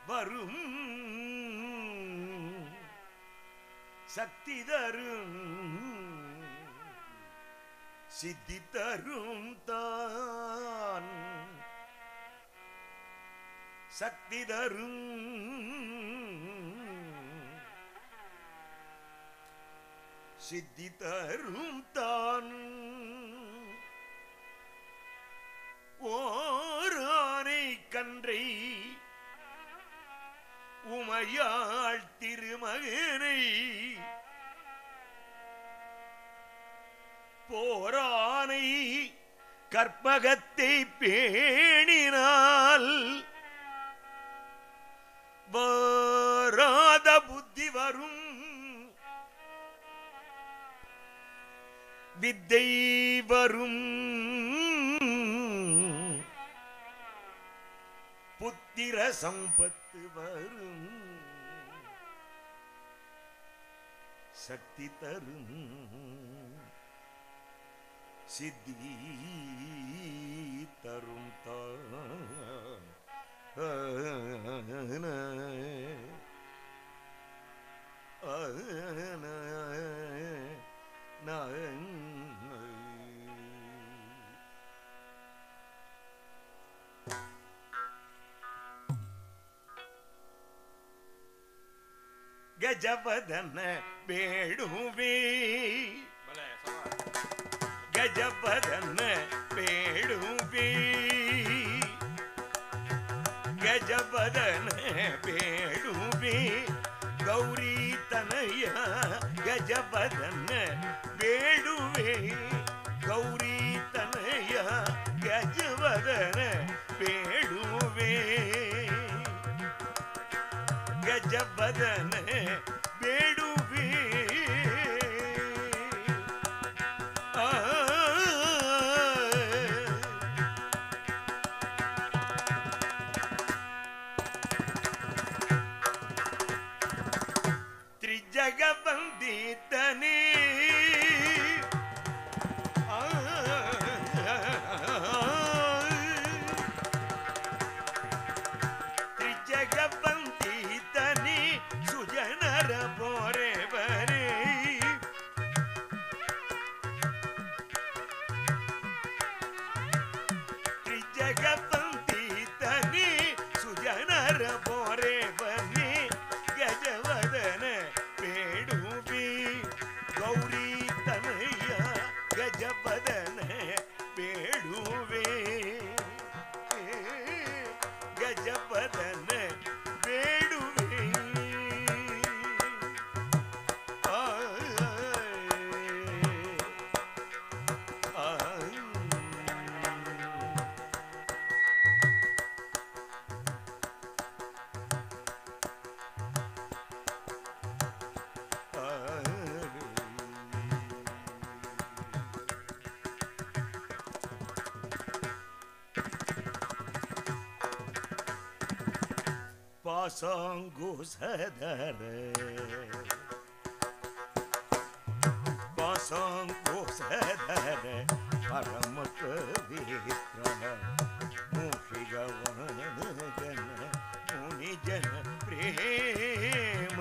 வரும் சக்தி தரும் சித்தி தரும் தான் சக்தி தரும் சித்தி தரும் தான் ஓரானை கன்றை உமையாள் திருமகனை போரானை கற்பகத்தை பேணினால் வராத புத்தி வரும் வித்தை வரும் புத்திர சம்பத்து வரும் சக்தி தரும் சித்தி தரும் தான் ಗಜಪದನ ಬೇಡುವೆ ಗಜಪದನ ಬೇಡುವೆ ಗಜಪದನ ಬೇಡುವೆ ಗೌರಿ ತನಯ ಗಜಪದನ ಬೇಡುವೆ ಗೌರಿ ತನಯ ಗಜವದನ ಬೇಡುವೆ ಗಜಬದನ ಬೇಡುವೆ ಆ ತ್ರಿಜಗ ಬಂದಿದ್ದನೇ ತ್ರಿಜಗ ಬಂದಿದ್ದನೇ ಸುಜನರ ಬೋರೆ ಬರೇ ತ್ರಿಜಗ ಬಂದಿದ್ದನೇ ಸುಜನರ ಬೋರೆ ಬನ್ನಿ ಗಜವದನ ಬೇಡುವಿ ಗೌರಿ ತನಯ ಗಜಪದನ ಬೇಡುವೆ ಗಜಪದನ ಬೇಡುವೆ ಆ பாசாங்கோசதர பாசாங்கோசதர பரம பவித்ர மூஷிகவன முனிஜன பிரேம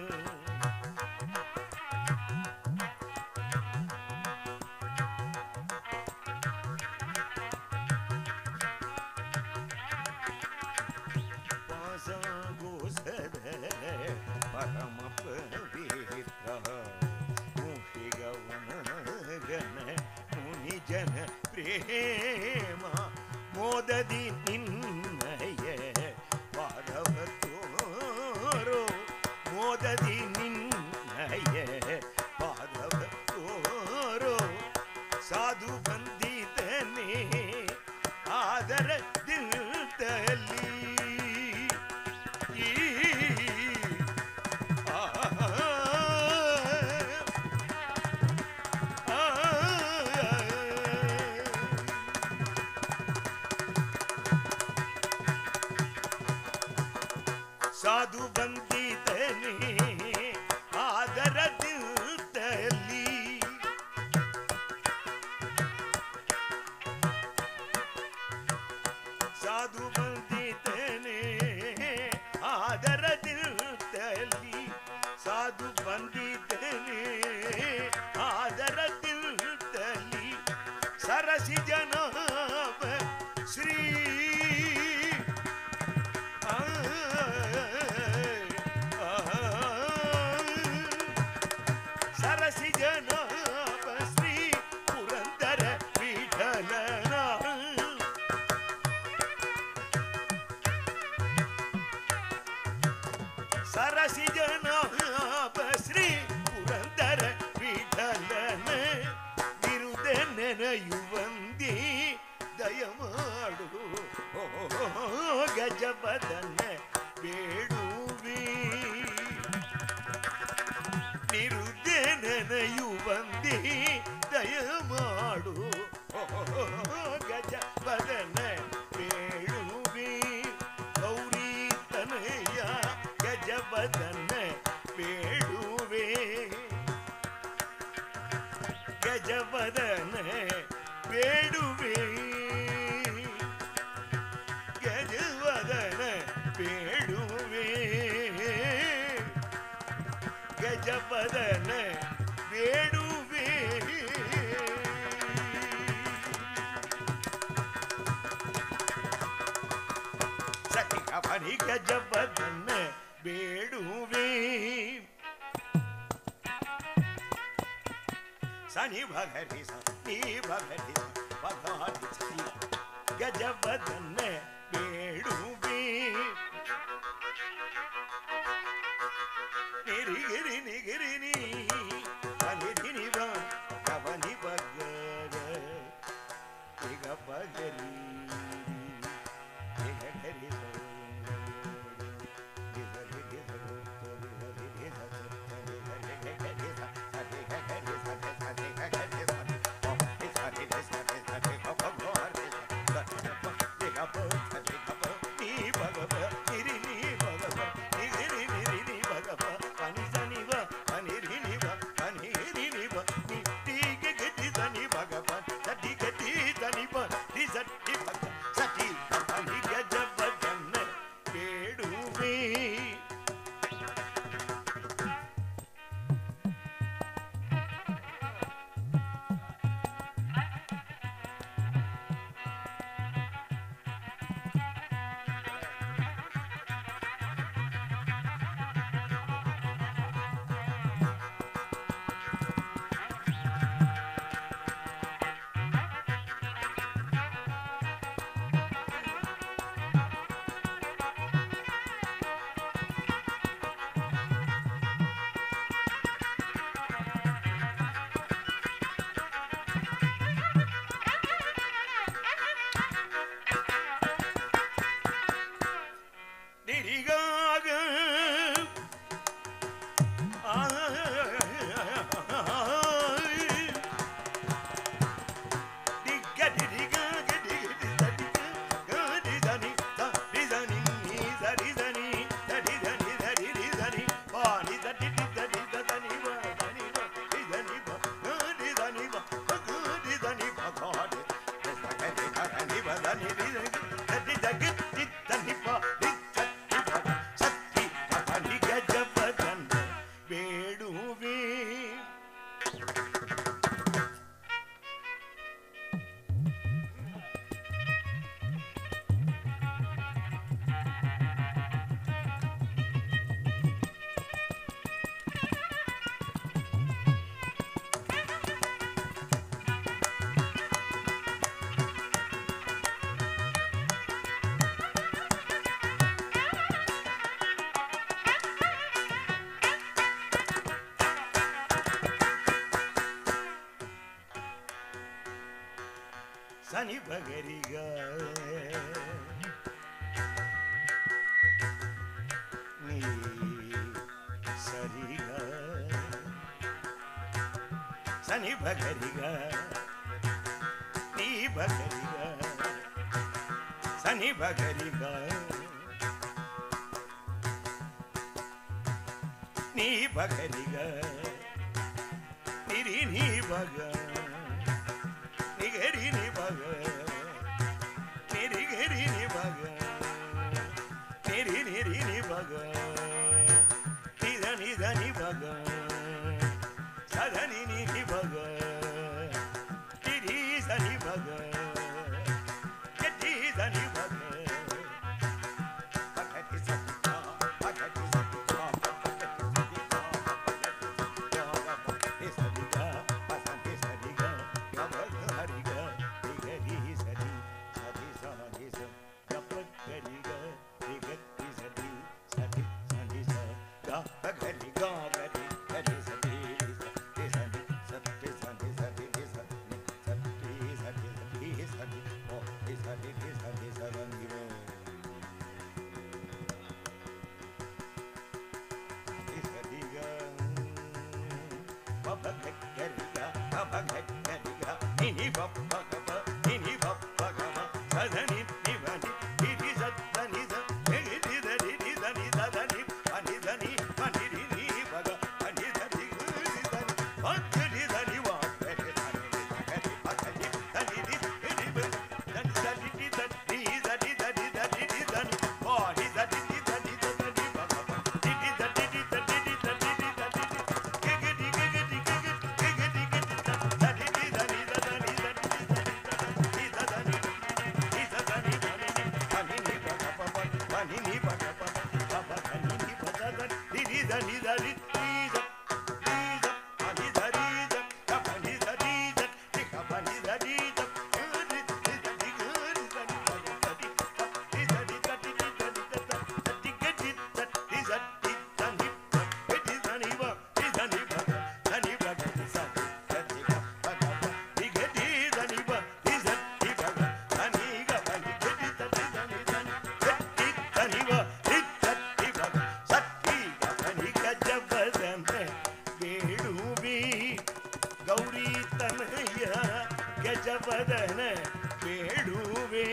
ಪಾಸಗೋಸದ ಪರಮ ಪವಿತ್ರ ಮೂಷಿಗವನ ಗಣ ಮುನಿ ಜನ ಪ್ರೇಮ ಮೋದದಿ ನಿನ್ನಯ ಪಾದವ ತೋರೋ ಮೋದದಿ ನಿನ್ನಯ ಪಾದವ ತೋರೋ ಸಾಧು ಬಂದಿದ್ದನೇ ಆದರ ದಿಲ್ದಲ್ಲಿ ಈ ಆ ಆ ಸಾಧು ಬಂದಿದ್ದನೇ ಆದರ ದಿಲ್ದಲ್ಲಿ ಸಾಧು ಬಂದಿದ್ದನೆ ಸರಸಿಜನಾಭ ಶ್ರೀ ಪುರಂದರ ವಿಠಲನ ವಿರುದ್ಧ ನೆನೆಯುವಂದಿ ದಯಮಾಡು ಓ ಗಜಪದನ ಬೇಡುವಿ ನಿರುದ್ಧ ನೆನೆಯುವಂದಿ ದಯಮಾಡು ಓ ಗಜಪದನ ಬೇಡುವಿ ಗೌರಿ ತನಯ ಗಜಪದನ ಬೇಡುವೆ ಗಜಪದನ ಬೇಡುವೆ ಗಜವದನ ಬೇಡುವೆ ಗಜಪದನ ಬೇಡುವೆ ಸಖಿಗ ಬರಿ ಗಜಪದನ ಬೇಡುವೆ ಸನಿ ಭಗರಿ ನೀ ಭಗರಿ ಭಗಾರಿ ಸನಿ ಗಜಪದನ ಬೇಡುವೆ ನಿರಿಗಿರಿ ನಿಗಿರಿ ನೀ ಬಲಿರಿ ನಿವ ಕವನಿ ಬಗರ ಈಗ ಬಗರಿ ಈಗ ಗರಿ ಬೇಡುವೆ ನಿರಿಗಾಗ ಬೇಡುವೆ ಸನಿ ಬಗರಿಗ ನೀ ಸರಿಗ ಸನಿ ಬಗರಿಗ ನೀ ಬಗರಿಗ ಸನಿ ಬಗರಿಗ ನೀ ಬಗರಿಗ ನಿರಿ ನೀ ಬಗ ನಿಗರಿ ನಿ ಬಗ ನಿರಿ ಗರಿ ನಿ ಬಗ ನಿರಿ ನಿರಿ ನಿ ಬಗ ನಿದ ನಿದ ನಿ ಬಗ ಸದ ನಿ ನಿ ನಿ ಬಗ ನಿರಿ ಸನಿ ಬಗ ಜಟಿ ಸನಿ ಬಗ ಪಕಟಿ ಸತ್ತ ಪಕಟಿ ಸತ್ತ ಪಕಟಿ ಸತ್ತ ಸರಿ ni ni pa ga pa pa pa ga ni ni pa da da ni ni da ni da ni ni da ni da pa ni da ni da ga pa ni da ni da ni ga pa ni da ni da ni ni da ni ga ni da ni pa ga da ni pa ni da ni da ni da ni da da da ni ga ni da ni da ni da ni pa ni da ni pa ni da ni pa ga da ni pa ga ni sa da ni ga pa ga pa ni ga ni da ni pa ni da ni pa ga da ni ga pa ni ga ni da ni da ni da ni ga ni da ni pa ni da ni pa ga sa ni ga pa ni ga ஜபதன வேடுவி Gowri தனய கஜபதன வேடுவே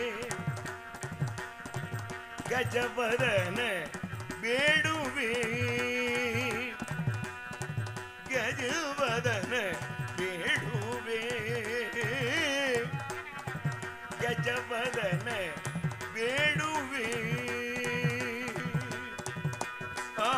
கஜபதன வேடுவே கஜபதன வேடுவே கஜபதன வேடுவே ஆ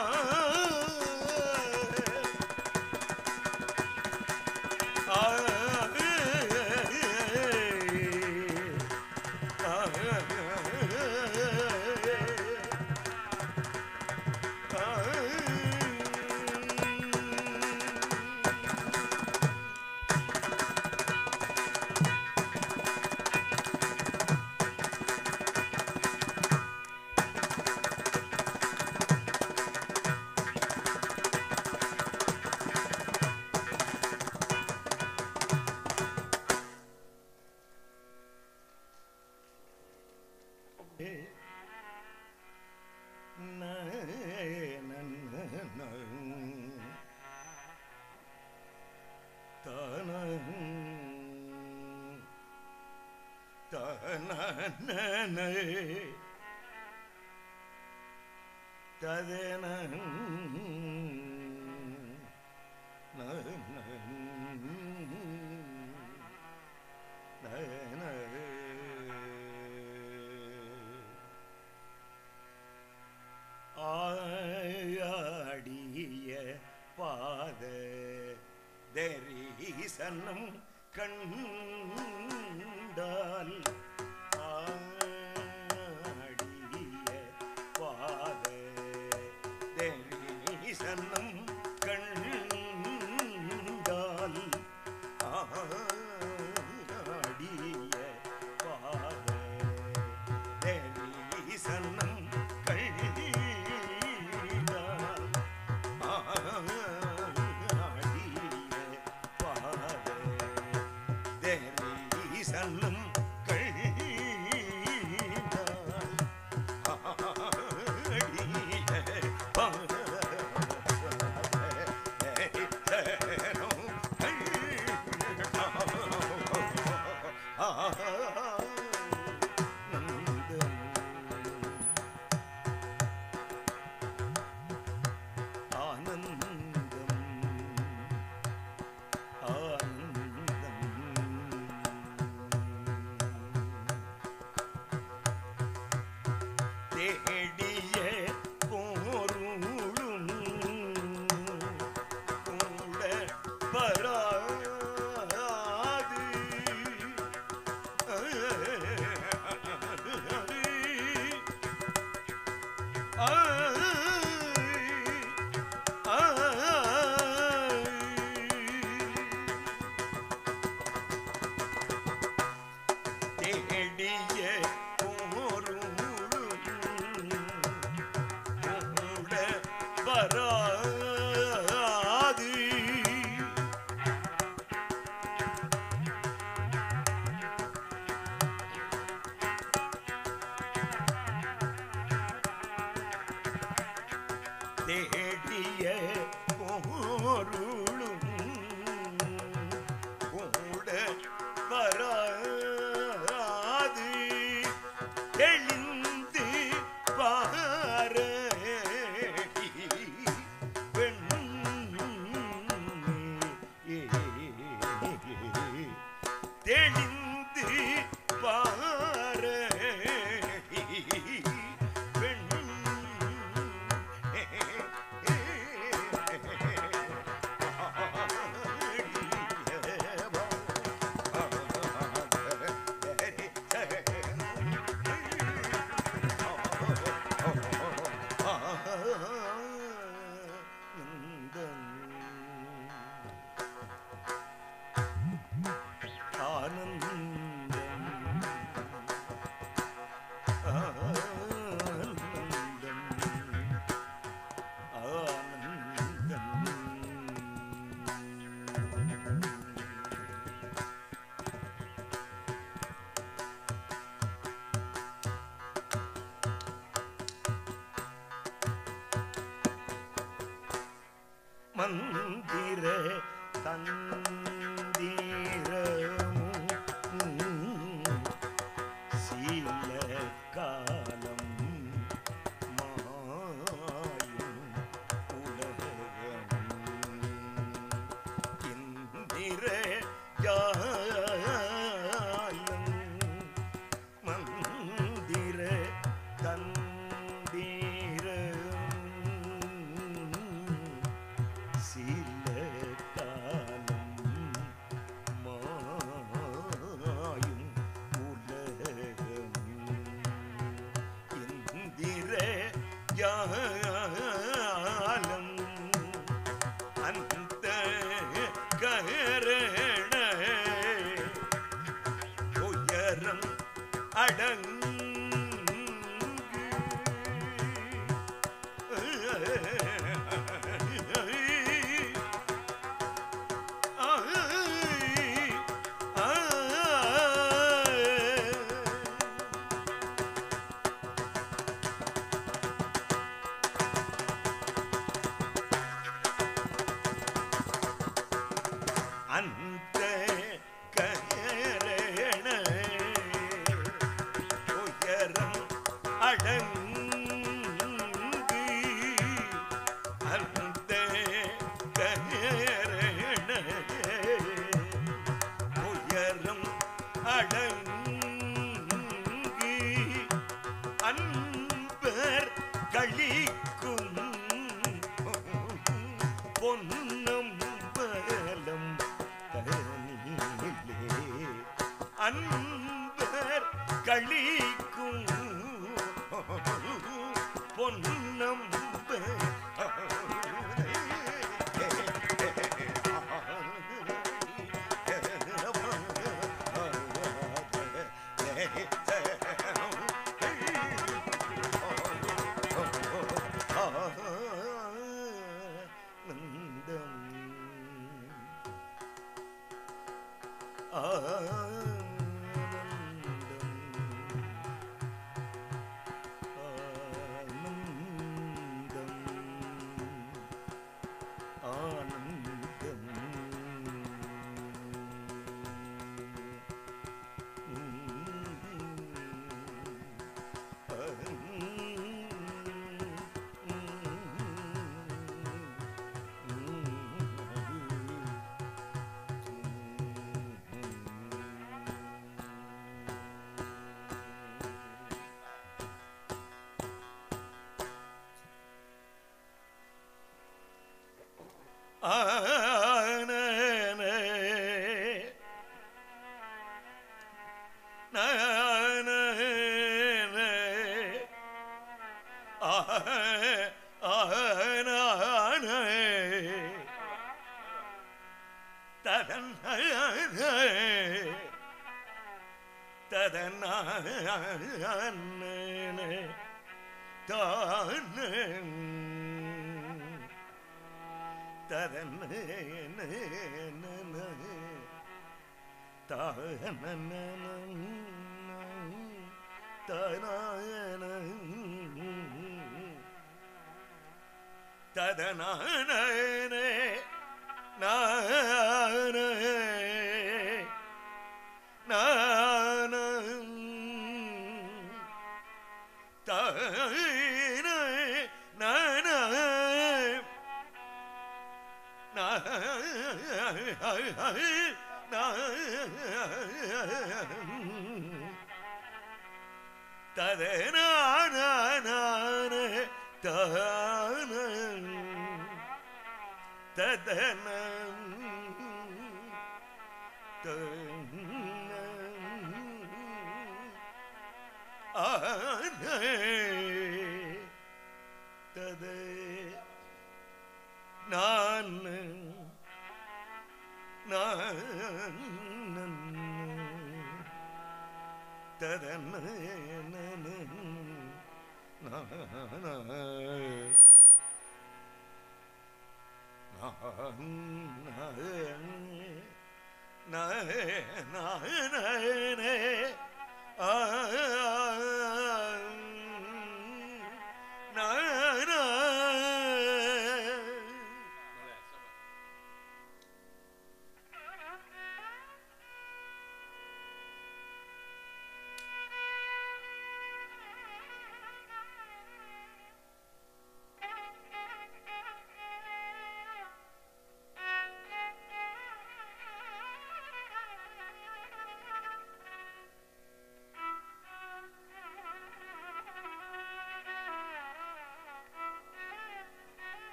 ததன ஆடிய பாத தரிசனம் கண்டால் ஆடிய பாத தரிசனம் கண்டால் ஆடிய பாத தரிசனம் கண்டால் தரிசனம் தேடிய போருளும் கூட வராது தேடிய போருளும் கூட வராது தேடிய போருளும் கூட வராது தெளிந்து பார தெளிந்து பார மந்திர தந்திரமும் சீல காலம் மாயும் உலகம் இந்திர ஜாலம் மந்திர தந்திரம் சில காலம் மாயும் உலகம் இந்திர ஜாலம் அந்த கரண உயரம் அடங்கு அந்த கரண உயரம் அடங்கு அந்த கரண உயரம் அடங்கு அன்பர் களிக்கும் பொன்னம் பலம் தனிலே அன்பர் களிக்கும் பொன்னம் ஆனந்தம் ஆனந்தம் ததன் ததனானே நானே நானம் தானே நானம் ததனான தான ததனம் தத நான் நான் ததன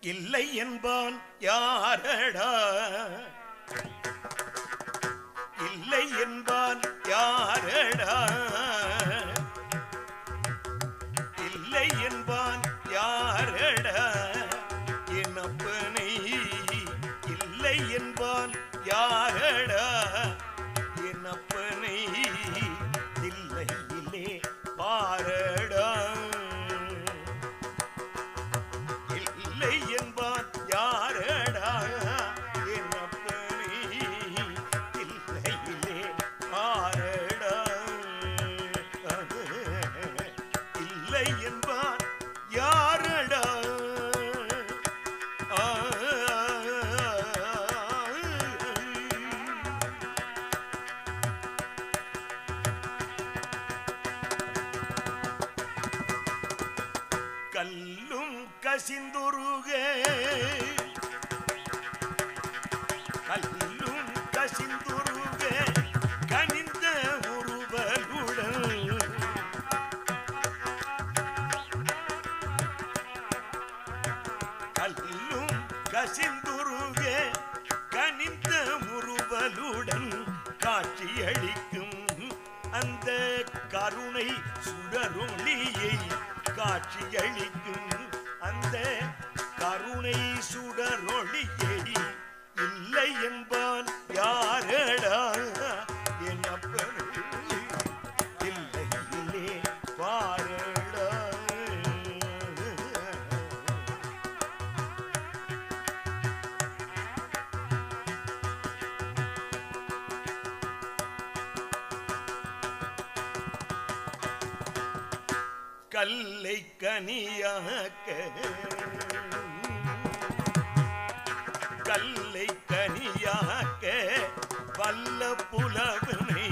இல்லை என்பான் யாரடா இல்லை என்பான் யாரடா இல்லை என்பான் யாரடா என் அப்பனை இல்லை என்பான் யாரடா என் அப்பனை இல்லையிலே பாரடா இல்லை என்பான் யாரடா என் அப்பனை இல்லையிலே பாரடா இல்லை என்பான் யாரடா ஆ கல்லும் கசிந்துருக கல்லும் கசிந்துருக கனிந்த உருவலுடன் கல்லும் கசிந்துருக கனிந்த முறுவலுடன் காட்சியளிக்கும் அந்த கருணை சுடரொளியை காட்சியளிக்கும் அந்த கருணை சுடரொளியை இல்லை என்பான் யாரடா என் அப்பனே இல்லை இல்லை பாரடா கல்லை கனியாக்க கல்லை கனியாக்க வல்ல புலவனை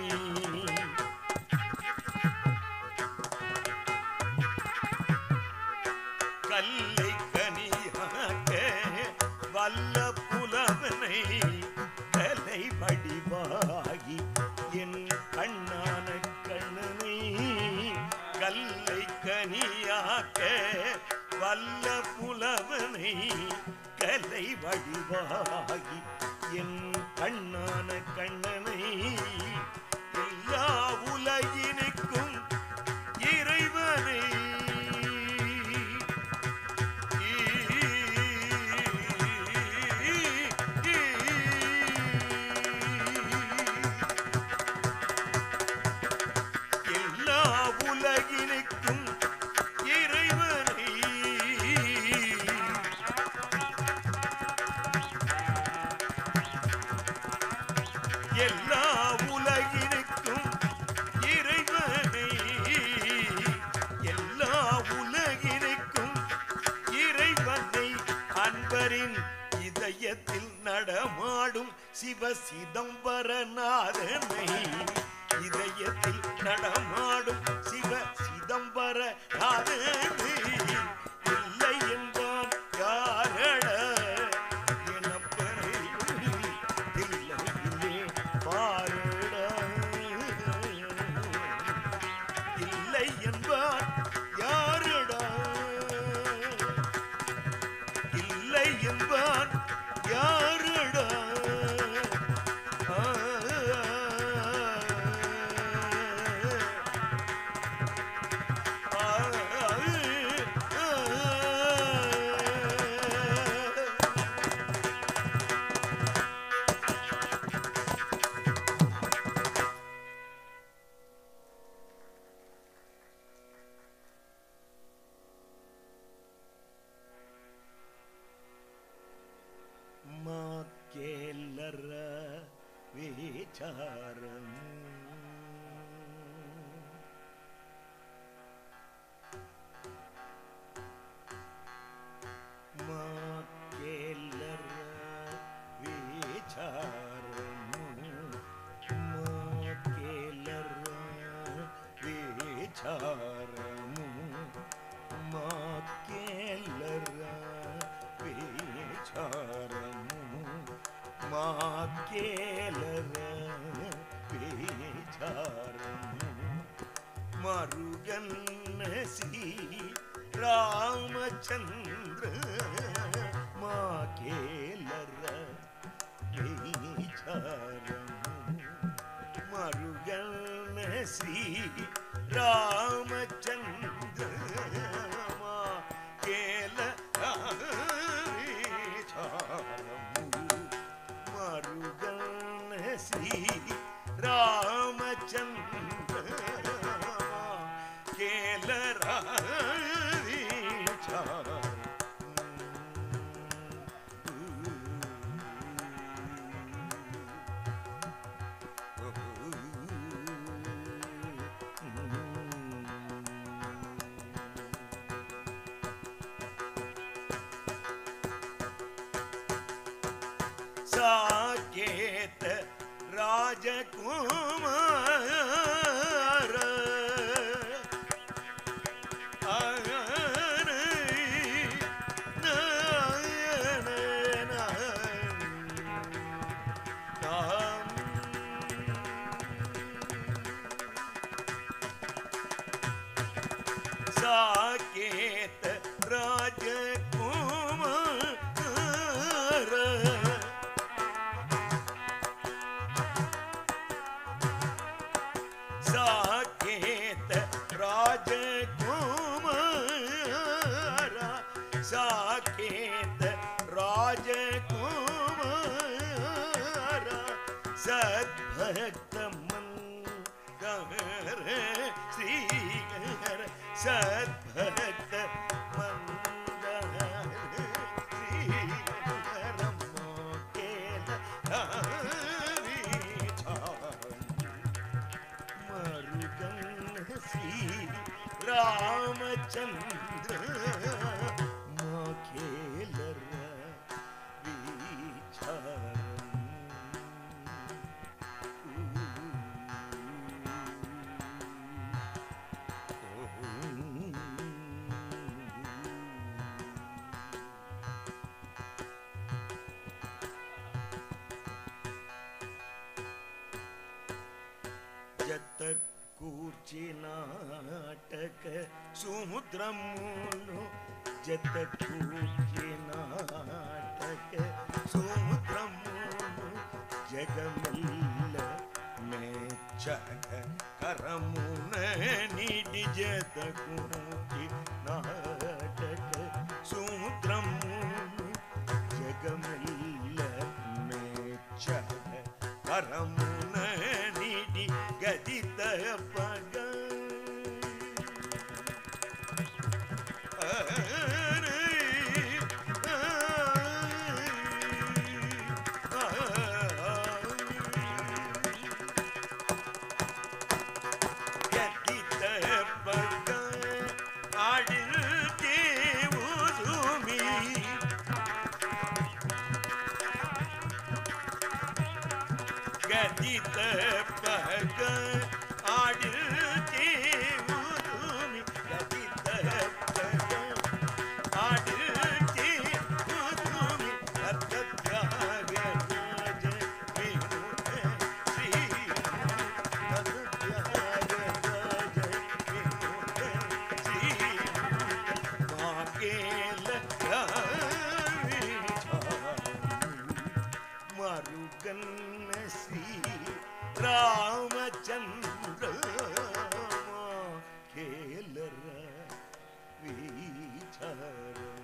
கல்லை கனியாக்க வல்ல புலவனை கலை வடிவாகி என் கண்ணான கண்ணனை கல்லை கனியாக்க வல்ல புலவனை கலை வடிவாகி என் கண்ணான கண்ணனை எல்லா உலகினுக்கும் இறைவனை எல்லா உலகினுக்கும் இறைவனை எல்லா உலகினுக்கும் இறைவனை எல்லா உலகினுக்கும் இறைவனை அன்பரின் இதயத்தில் நடமாடும் சிவ சிதம்பரநாதனை இதயத்தில் நடமாடும் சிவ சிதம்பரநாதனை இல்லை என்பான் யாரட எனப்பனை இல்லையிலே பாரடா இல்லை என்பான் யாரடா இல்லை என்பான் யாரடா ஆ, ஆ, ஆ, ஆ. మాకేలర విచారం మాకేలర విచారం మాకేలర విచారము మాకేలర విచారము మాకేలర విచారము మరుగన్న శ్రీ రామచంద్ర மாகேலர வீச்சாரம் மருகன ஸ்ரீ ராமச்சந்திர மாகேல மருகன ஸ்ரீ ராமச்சந்திர ಸಾಕೇತ ರಾಜಕುಮಾರ ಸಾಕೇತ ರಾಜಕುಮಾರ ಸಾಕೇತ ರಾಜಕುಮಾರ ಸಾಕೇತ ರಾಜಕುಮಾರ ಸದ್ಭಕ್ತ ಮಂಗರ ಶ್ರೀಗರ ಸದ್ಭಕ್ತ ಮಂಗರ ಶ್ರೀಗರ ಮೋಕೇಲ ಮರುಗನ್ ಶ್ರೀ ರಾಮಚಂದ್ರ ಮಖೇಲರ జత కూర్చిన నాటక సముద్రమును జత కూర్చిన నాటక సముద్రమును జగమల్ల మెచ్చక కరమున నిడి జత కూర్చి నాటక సముద్రమును జగమల్ల మెచ్చక కరమున నిడి గదిత పగ గదిత పగ ఆడిల్ దేవుదుమి கதித பக ஆடில் தேவுதுமி கதித பக ஆடில் தேவுதுமி அத்தத்யாக ராஜ வினுத ஸ்ரீ அத்தத்யாக ராஜ வினுத ஸ்ரீ மாகேல ராவி மருகன்ன ஸ்ரீ ராமச்சந்திர கேலர வீச்சாரம்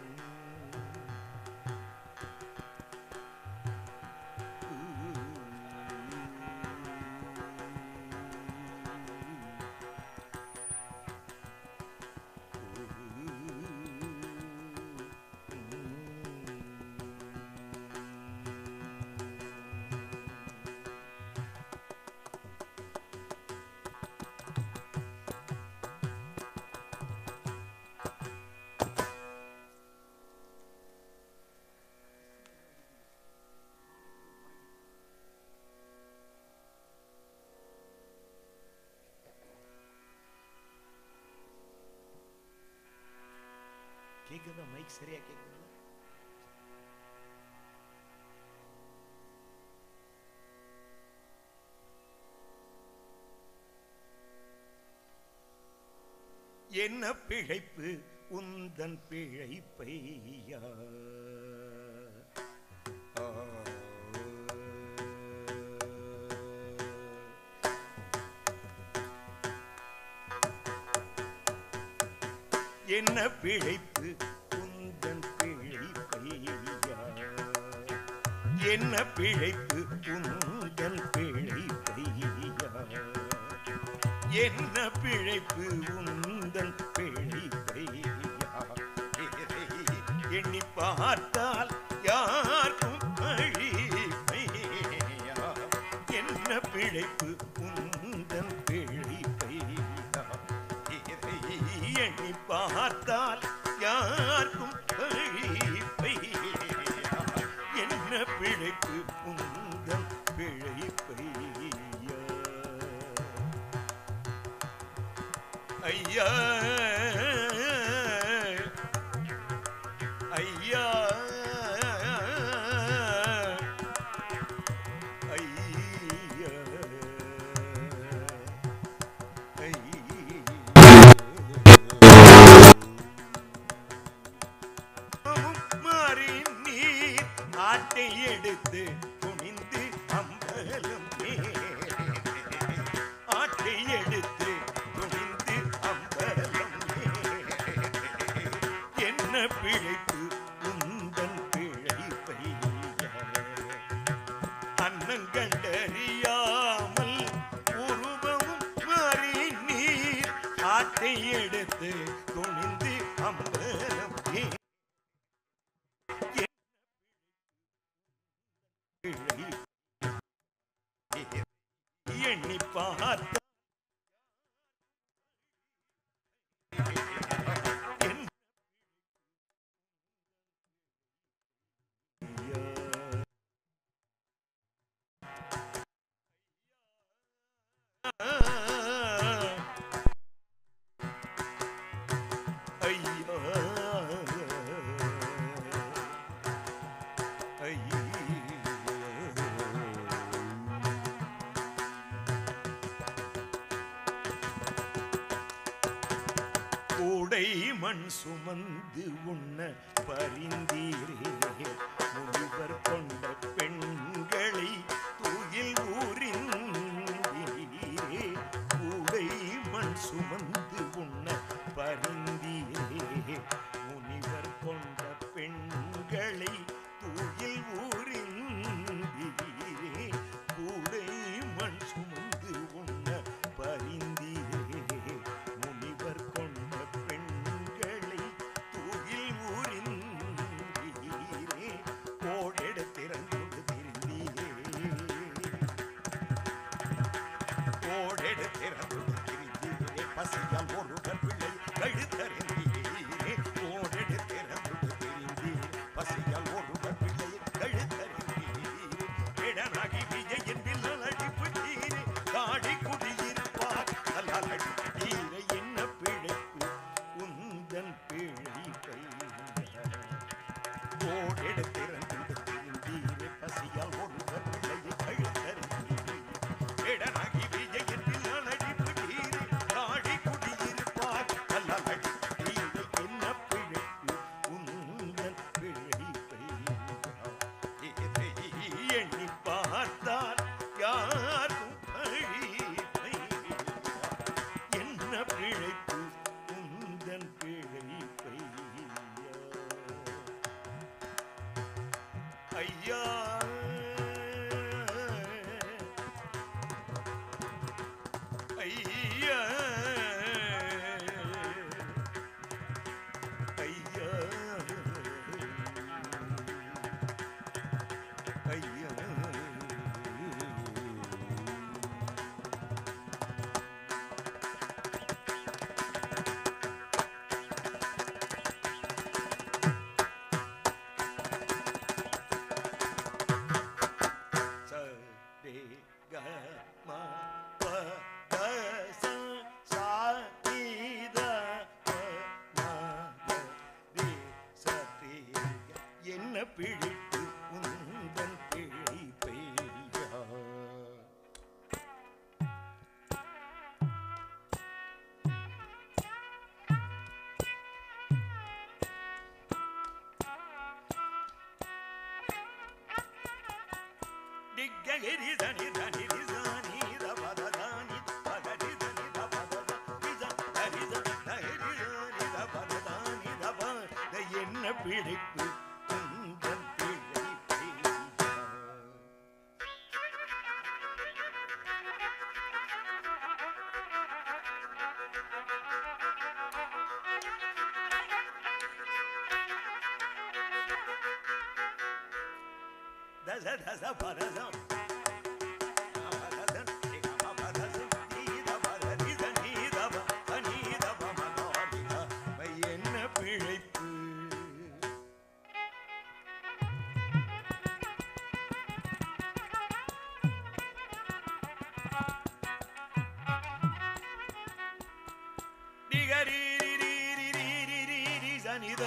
கேக்குதா மைக் சரியா கேக்குதா என்ன பிழைப்பு உந்தன் பிழைப்பையா ஆ. என்ன பிழைப்பு உந்தன் பிழைப்பையா என்ன பிழைப்பு உந்தன் பிழைப்பையா என்ன பிழைப்பு உந்தன் பிழைப்பையா எண்ணி பார்த்தால் யாருக்கும் பழிப்பையா என்ன பிழைப்பு உந்தன் பிழைப்பையா எண்ணி பார்த்தால் யாருக்கும் பழிப்பையா என்ன பிழைப்பு உந்தன் பிழைப்பையா ஐயா ஐயா ஐயா மாறி நீர் ஆட்டை எடுத்து குனிந்து அம்பலம் மேலே ஆட்டை எடுத்து குனிந்து அம்பலம் மேலே என்ன பிழைப்பு உந்தன் பிழைப்பையா அன்னங்கண்டறியாமல் உருவமும் மாறி நீர் ஆட்டை எடுத்து துணிந்து அம்பலம் ஏ- பிழை. எண்ணி பார்த்த என் ஐயா கூடை மண் சுமந்து உண்ண பரிந்தீரே முனிவர் கொண்ட பெண்களை துயில் ஊரிந்தீரே கூடை மண் சுமந்து உண்ண பரிந்தீரே முனிவர் கொண்ட பெண்களை துயில் ஊரிந்தீரே கூடை மண் சுமந்து உண்ண பரிந்தீரே முனிவர் கொண்ட பெண்களை துயில் ஊரிந்தீரே கோடெடு திறந்து திருந்தீரே கோடெடு திறந்து திருந்தீரே பசியால் ஒருவர் பிள்ளை கழுத்தறிந்தீரே கோடெடு திறந்து திருந்தீரே பசியால் ஒருவர் பிள்ளை கழுத்தறிந்தீரே இடனாகி விஜயின் பில்லல் அடிப்புட்டீரே காடி குடியிருப்பார் அல்லால் அடிப்பீரே என்ன பிழைப்பு உந்தன் பிழைப்பை ஓடெடுத்திறந்து திருந்தீரே பசியால் ஒருவர் பிள்ளையை கழுத்தறிந்தீரே இடனாகி விஜயின் பில்லல் அடிப்புட்டீரே காடி குடியிருப்பார் அல்லால் அடிப்பீரே என்ன பிழைப்பு உந்தன் பிழைப்பை எண்ணி பார்த்தால் யாரும் பழிப்பை என்ன பிழைப்பு உந்தன் பிழைப்பை ஐயா ஐயா ஐயா ஐயா ச ரே க ம ப த ச சா நீ த ப ம க ரே ச ரே க. என்ன பிழைப்பு உந்தன் பிழைப்பையா கரி தனி தனி ரி சனி த பத தனி பத ரி தனி த பத ரி த ரி த ரி சனி த பத தனி த ப த என்ன பிழைப்பு உந்தன் பிழைப்பை தச தச பரதம் பரதம் நிகம பரதம் நீத பர நித நீத ப நீத ப மனோனித மை என்ன பிழைப்பு நிகரி ரி ரி ரி ரி ரி ரி ரி சனித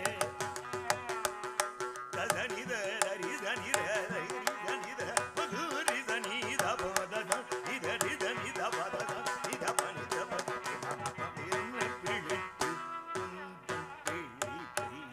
ததனித தரி தனித தரி தனித மகுரி தனித பதத நித நித நித பதத நித பனித பத என்ன பிழைப்பு உந்தன் பிழைப்பை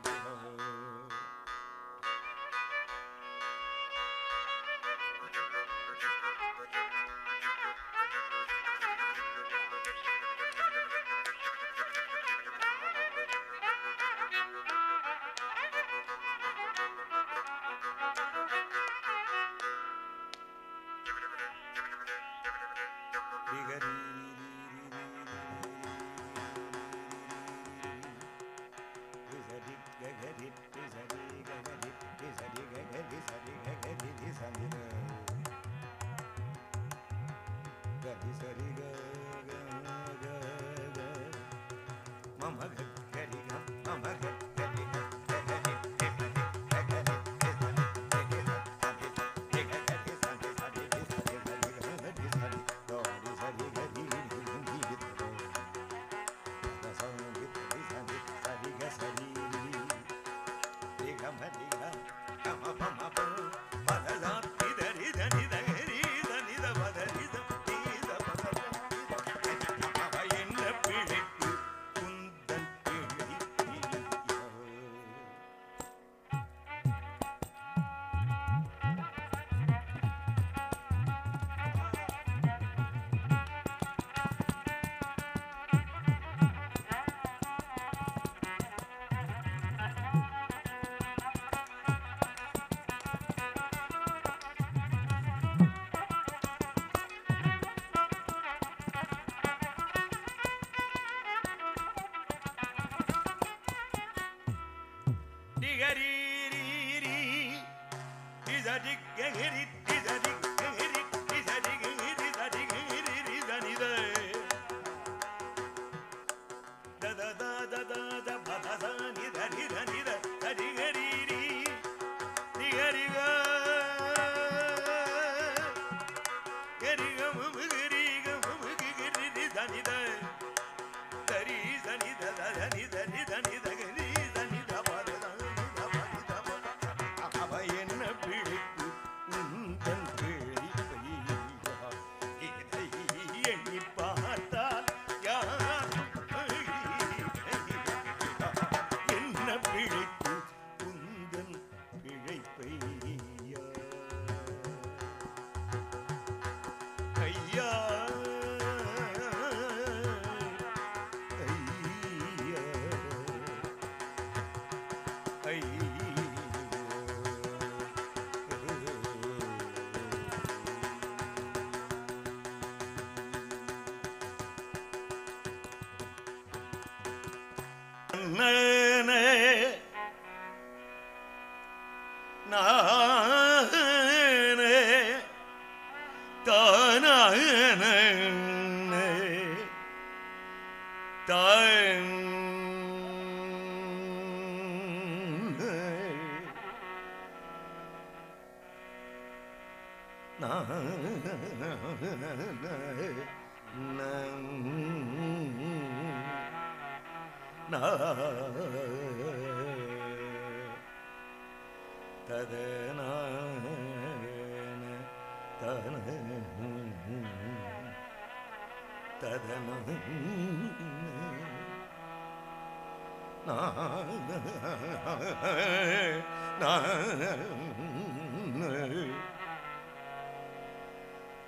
மம கரி மம கரி என்ன பிழைப்பு குந்தன் பிழைப்பு டிகரீரீரீ. டிசடிககிரி, டிசடிககிரி, டிசடிககிரி, டிசடிககிரி, தனித. தததததத பதத நித நித நித தடிகரீரீ. டிகரிக. கரிக முமுகிரிக முமுகிகிரி தனித. தரி சனித தனி தனி தனி தகரி சனித பதத நித பனித பத. அவ என்ன பிழைப்பு உந்தன் பிழைப்பை இதை எண்ணி பார்த்தால் யாரும் என்ன பிழைப்பு உந்தன் பிழைப்பை ஐயா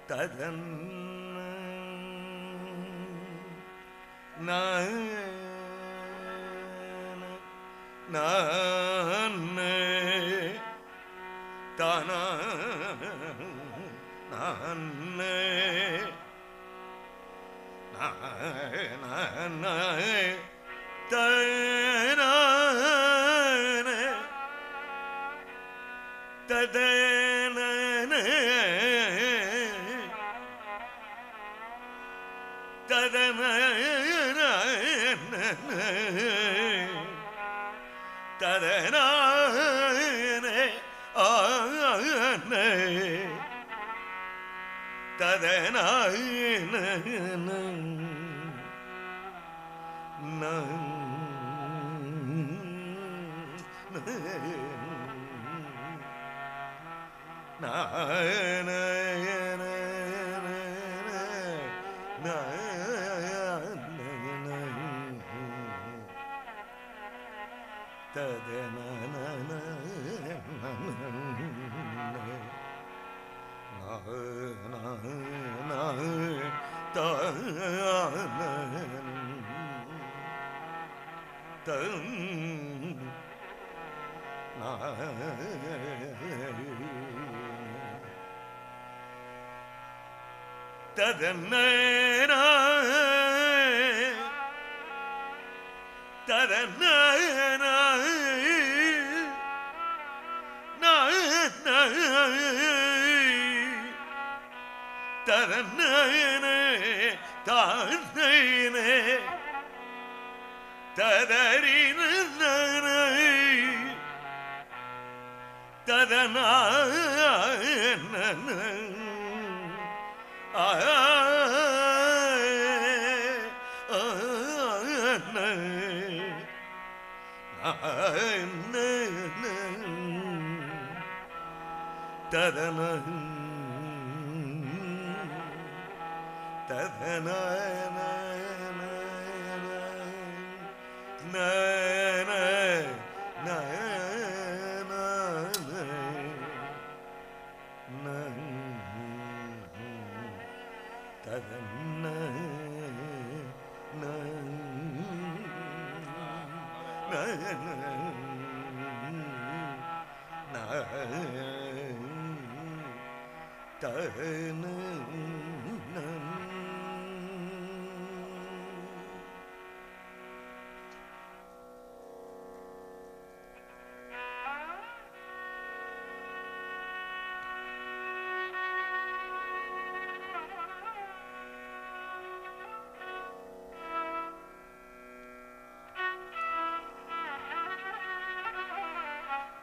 ததன் நான் தான நான் ததன ததன ததன தானே ததறின ததன ததன ததன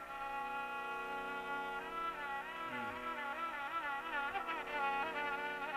ஆ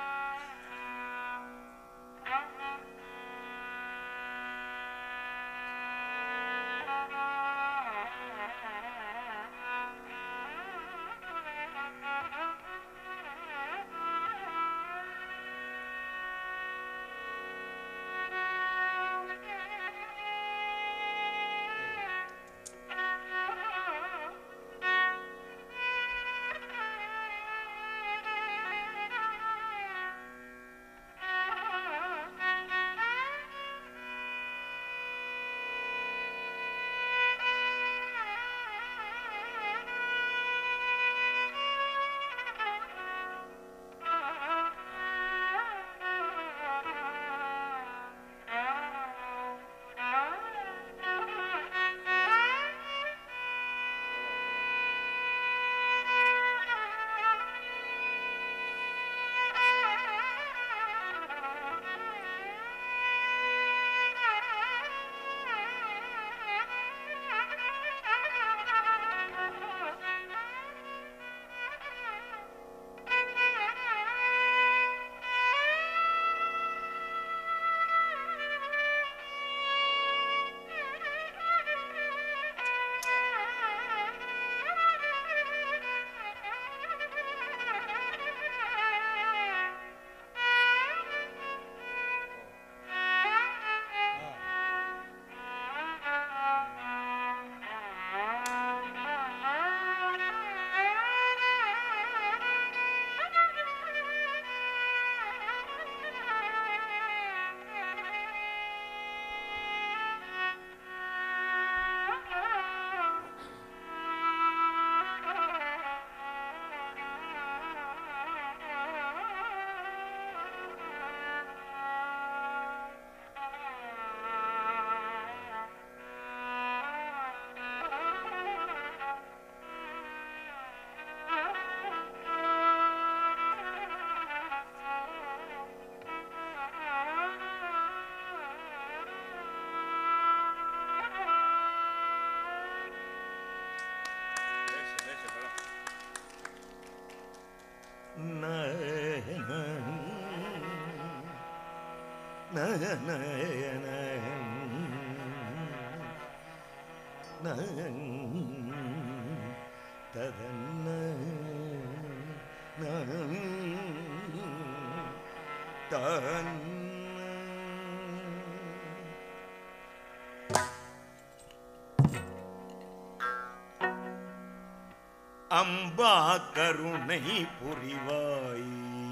அம்பா கருணை புரிவாய்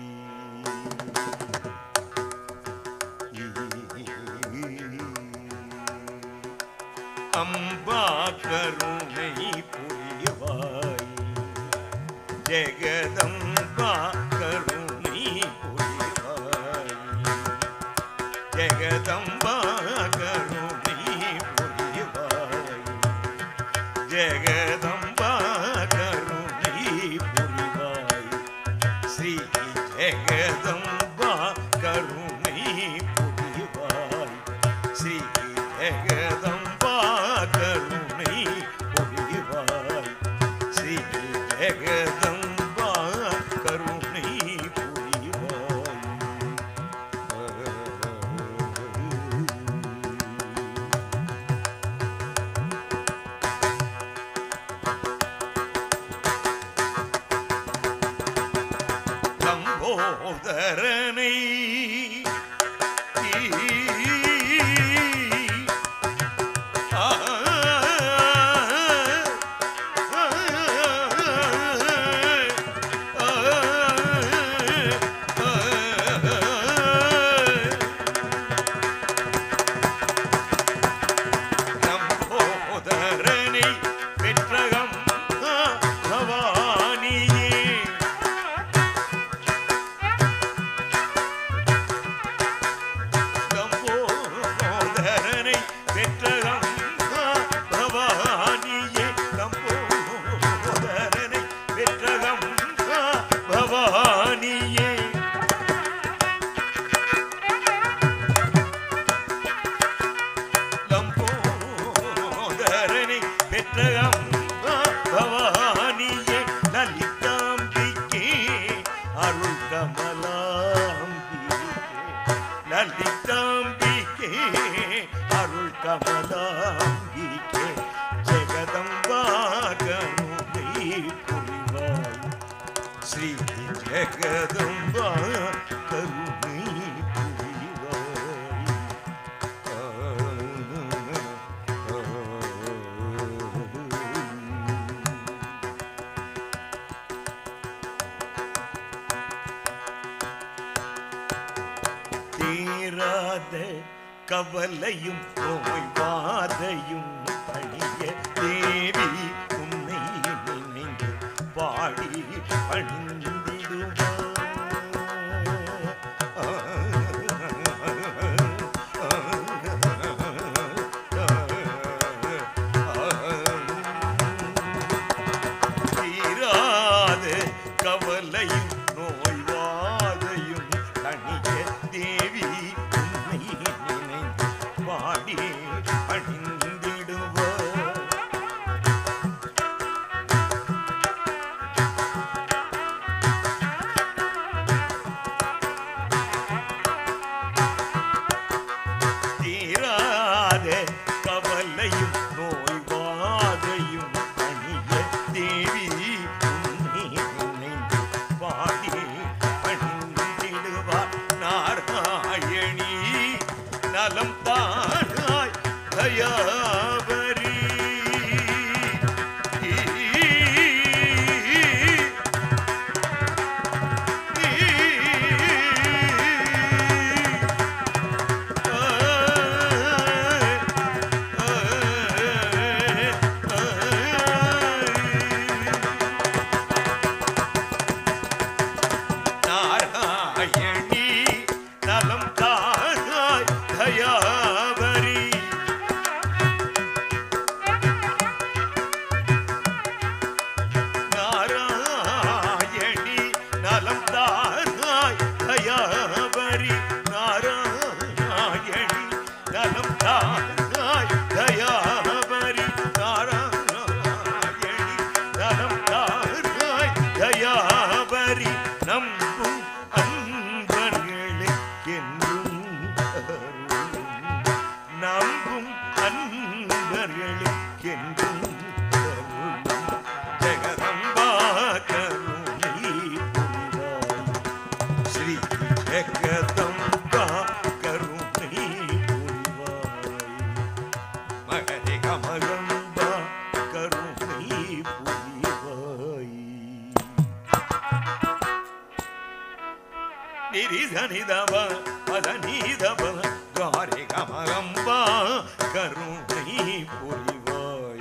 அம்பா கருணை புரிவாய் ஜெகதம்பா கருணை புரிவாய் ஜெகதம்பா கருணை புரிவாய் ஜெகதம்பா கருணை புரிவாய் ஸ்ரீ ஜெகதம்பா கருணை புரிவாய் ஸ்ரீ ஜெகதம்பா கருணை புரிவாய் ஸ்ரீ ஜெகதம்பா கருணை புரிவாய் லம்போதரனை ஆ, லம்போதரனை பெற்றகம் பவானியே கம்போதரனை பெற்றகம் பவானியே கம்போதரனை பெற்றகம் பவானியே லம்போதரனை பெற்றகம் பவானியே லலிதாம்பிகே அருள் கமலாம்பிகே லலிதாம்பிகே அருள் கமலாம்பிகே ஜெகதம்பா கருணை புரிவாய் ஸ்ரீ ஜெகதம்பா கருணை புரிவாய் தீராத கவலையும் நோய் வாதையும் அழிய தேவி உன்னை நினைந்து பாடி தீராத கவலையும் நோய்வாதையும் தணிய தேவி உன்னை நினைந்து பாடி அணிந்திடுவார் நிரிதனிதவ பதனிதவ காரி கமகம்பா கருணை புரிவாய்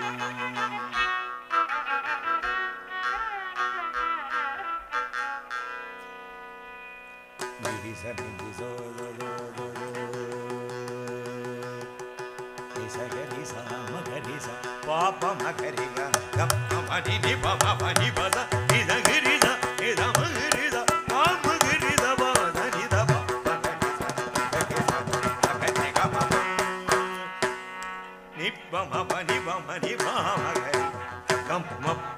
பாப மகரிக கம்மணி நிபம மணி பத நிதகிரித நிதமகிரித பாமகிரித பத நிதப நிப்பம பனி பமணி பாமகரி கம்மப்ப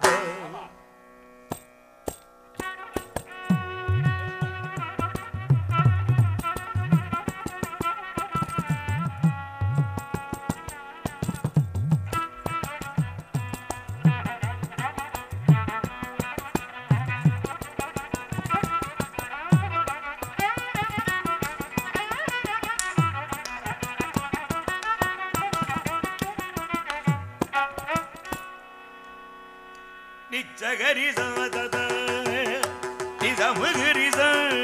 நிச்சகரிசாதத நிதமுகிரிச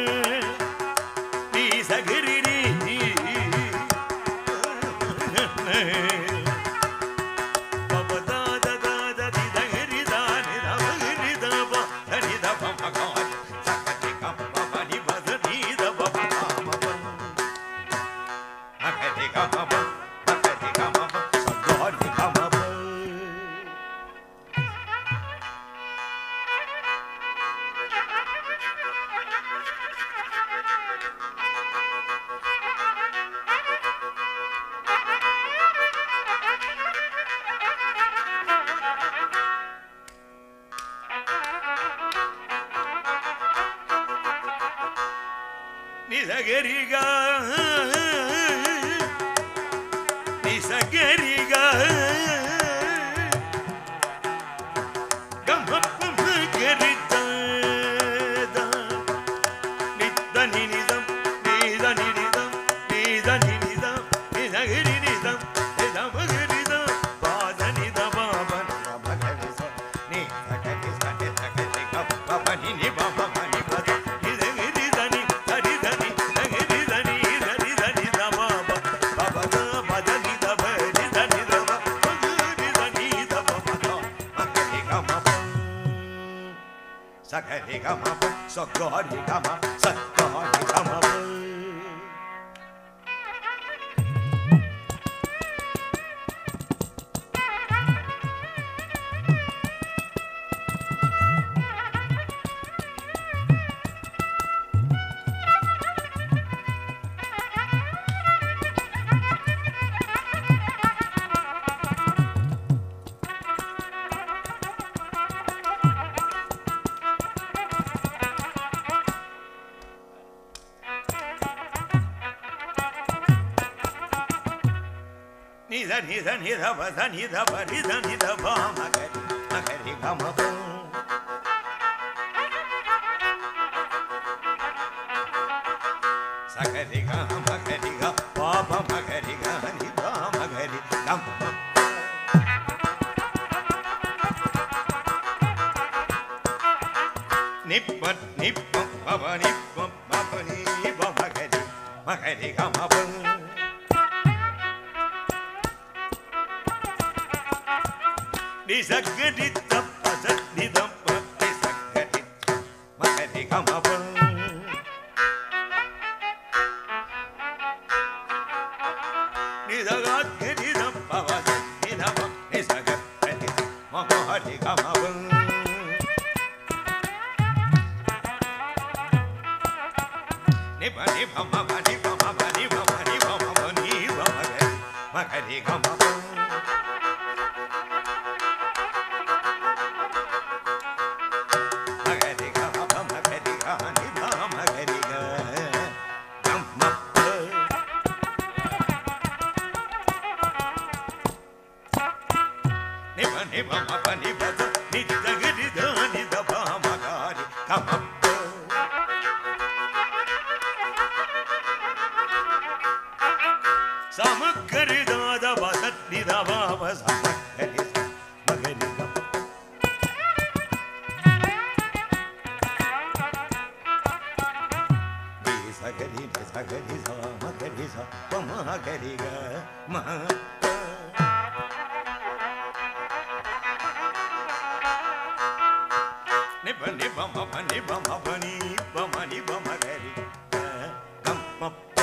நீசகிரி நிசகரிக நிசகரிக கமப்பம் கரித்த நித்த நினிதம் நீத நினிதம் நீத நினிதம் நிதகிரி நிதம் நிதமகிரிதம் பாத நித பாபன் மகரிச நீ சகரி சகரி சகரி கப்ப நினி பாப மணி பத நிதகிரி தனி தரி தனி நகரி தனி தரி தனி தபாப பபத பத நித பரி தனி தப மகரி தனி தப மத மகரி கமப சகரி கமப சகரி கம சகரி கமப நித நித நித பத நித பரித நித பா மகரி மகரி கமப சகரி க மகரி க பாப மகரி க நித மகரி கம் நிப்பட் நிப்பம் பவ நிப்பம் பவ நீப மகரி மகரி கமப நிசகரித்த பசனிதம் நிசகரித்த மகரி கமபம் நிதகாத்கரிதம் பவச நிதமம் நிசகரித்த மகரி கமபம் நிப நிப மப நிப மப நிப மப நிப மப நிப மகரி மகரி கமபம் மகரி கமப மகரி க நிப மகரி க கம்மப்ப நிப நிப மப நிப த நித கிரி த நித ப மகாரி கமப்ப சமக்கரிதாத வசத் நிதவாவ சமக்கரி மகரி கமப்ப நிப நிப மப நிப மப நிப ம நிப மகரி கம் மப்ப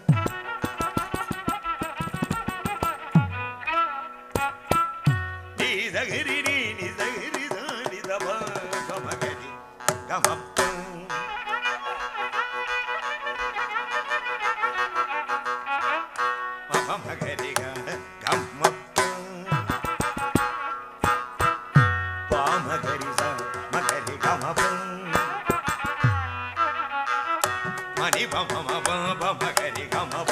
நீ தகிரி நீ நி தகிரி தானி தப மகரி கமப்ப மப மகரி கம்மப்ப பாமகரி ச மகரி கமப மணி பம மப பமகரி கமப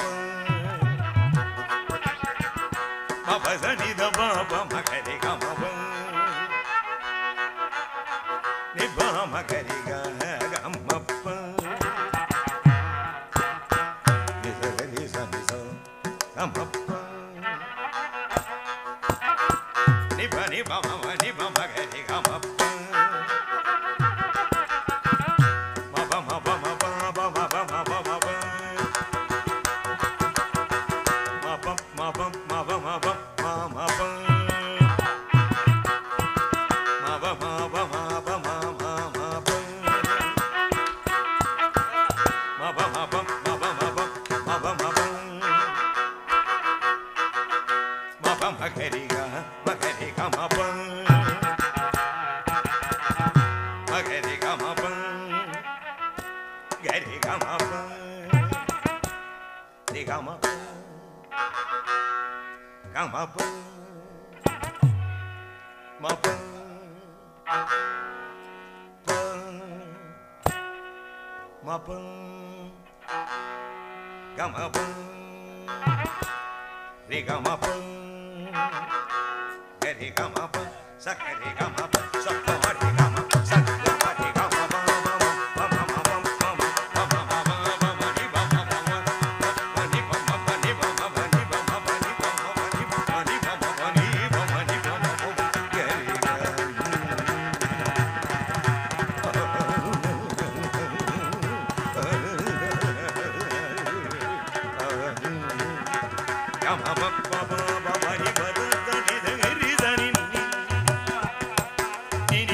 மப சனி தப பமகரி கமப நிப மகரி கமப்ப நிசகரி சனி ச கமப்ப நிப நிப மம நிப மகரி கமப்ப மப மப மப மப மப மப மப மப மப மப மப ம மப மப மப மப மப மப மப மப மப மப மப மப மகரி க மகரி க மப மகரி க மப கரி க மப ரி க மப க மப மப ப மப க மப ரி க மப கரி க மப சகரி க மப சப்ப மரி க மப சக மரி க மப மம மம மம மம மம மம மம நி பம மம நி பம மம நி பம மம நி பம மம நி பம மம நி பம மம நி பம மம நி பம மம கரி க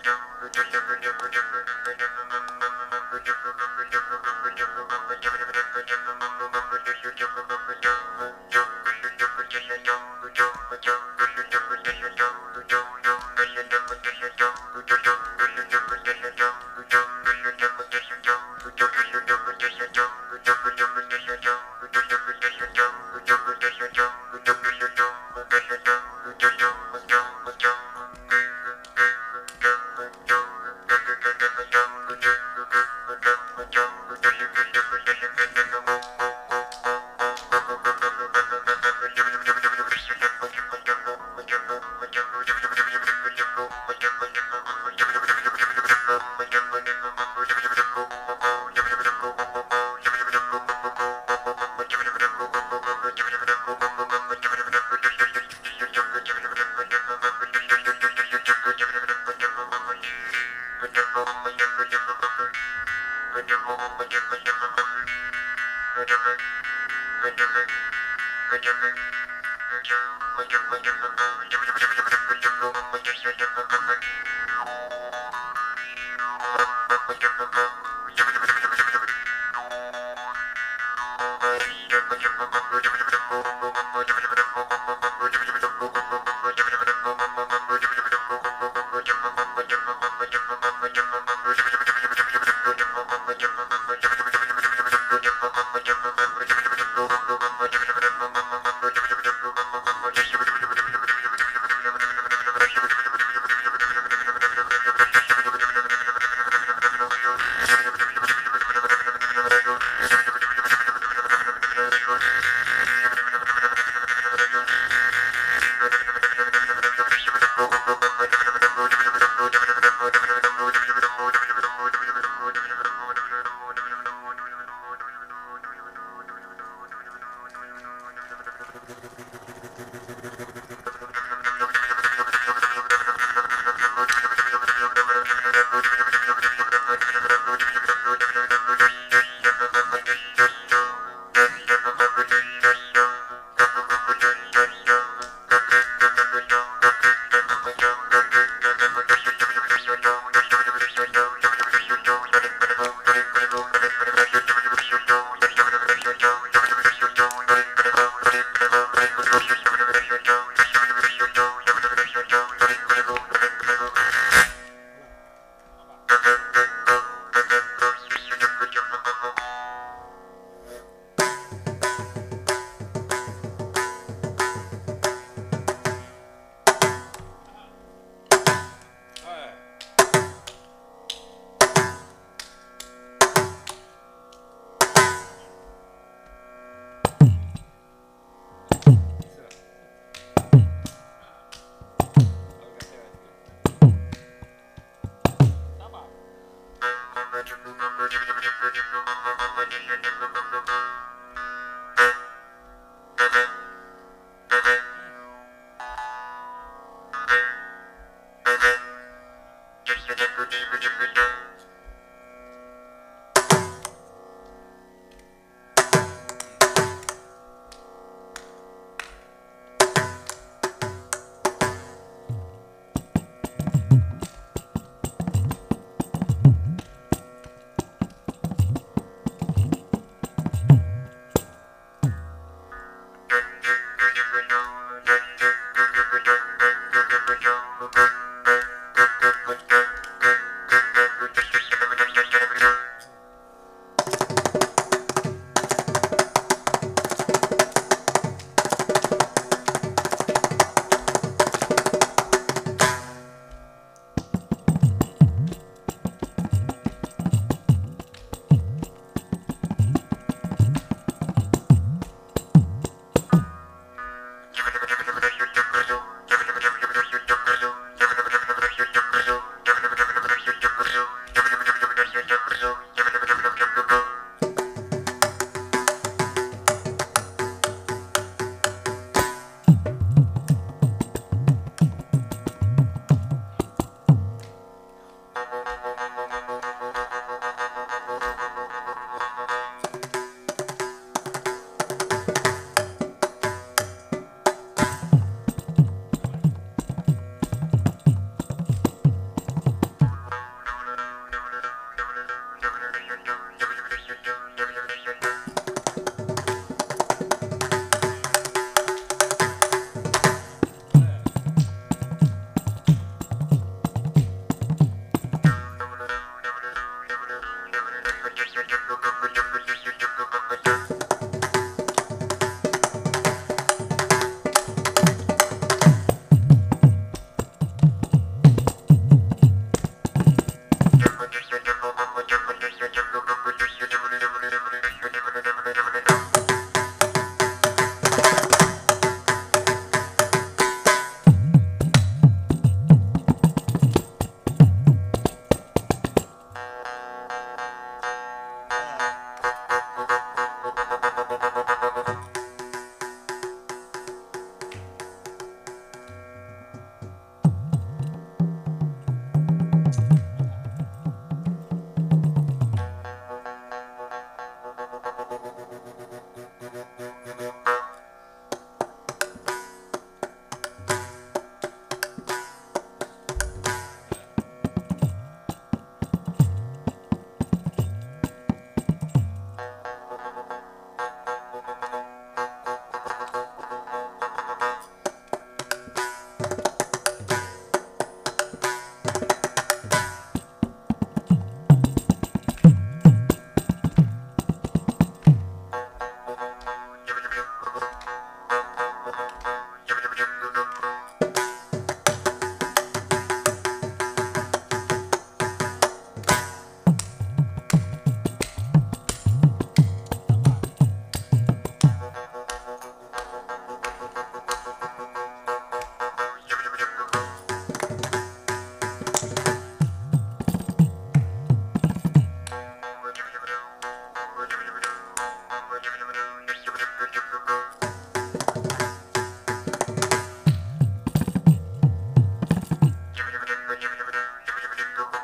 Thank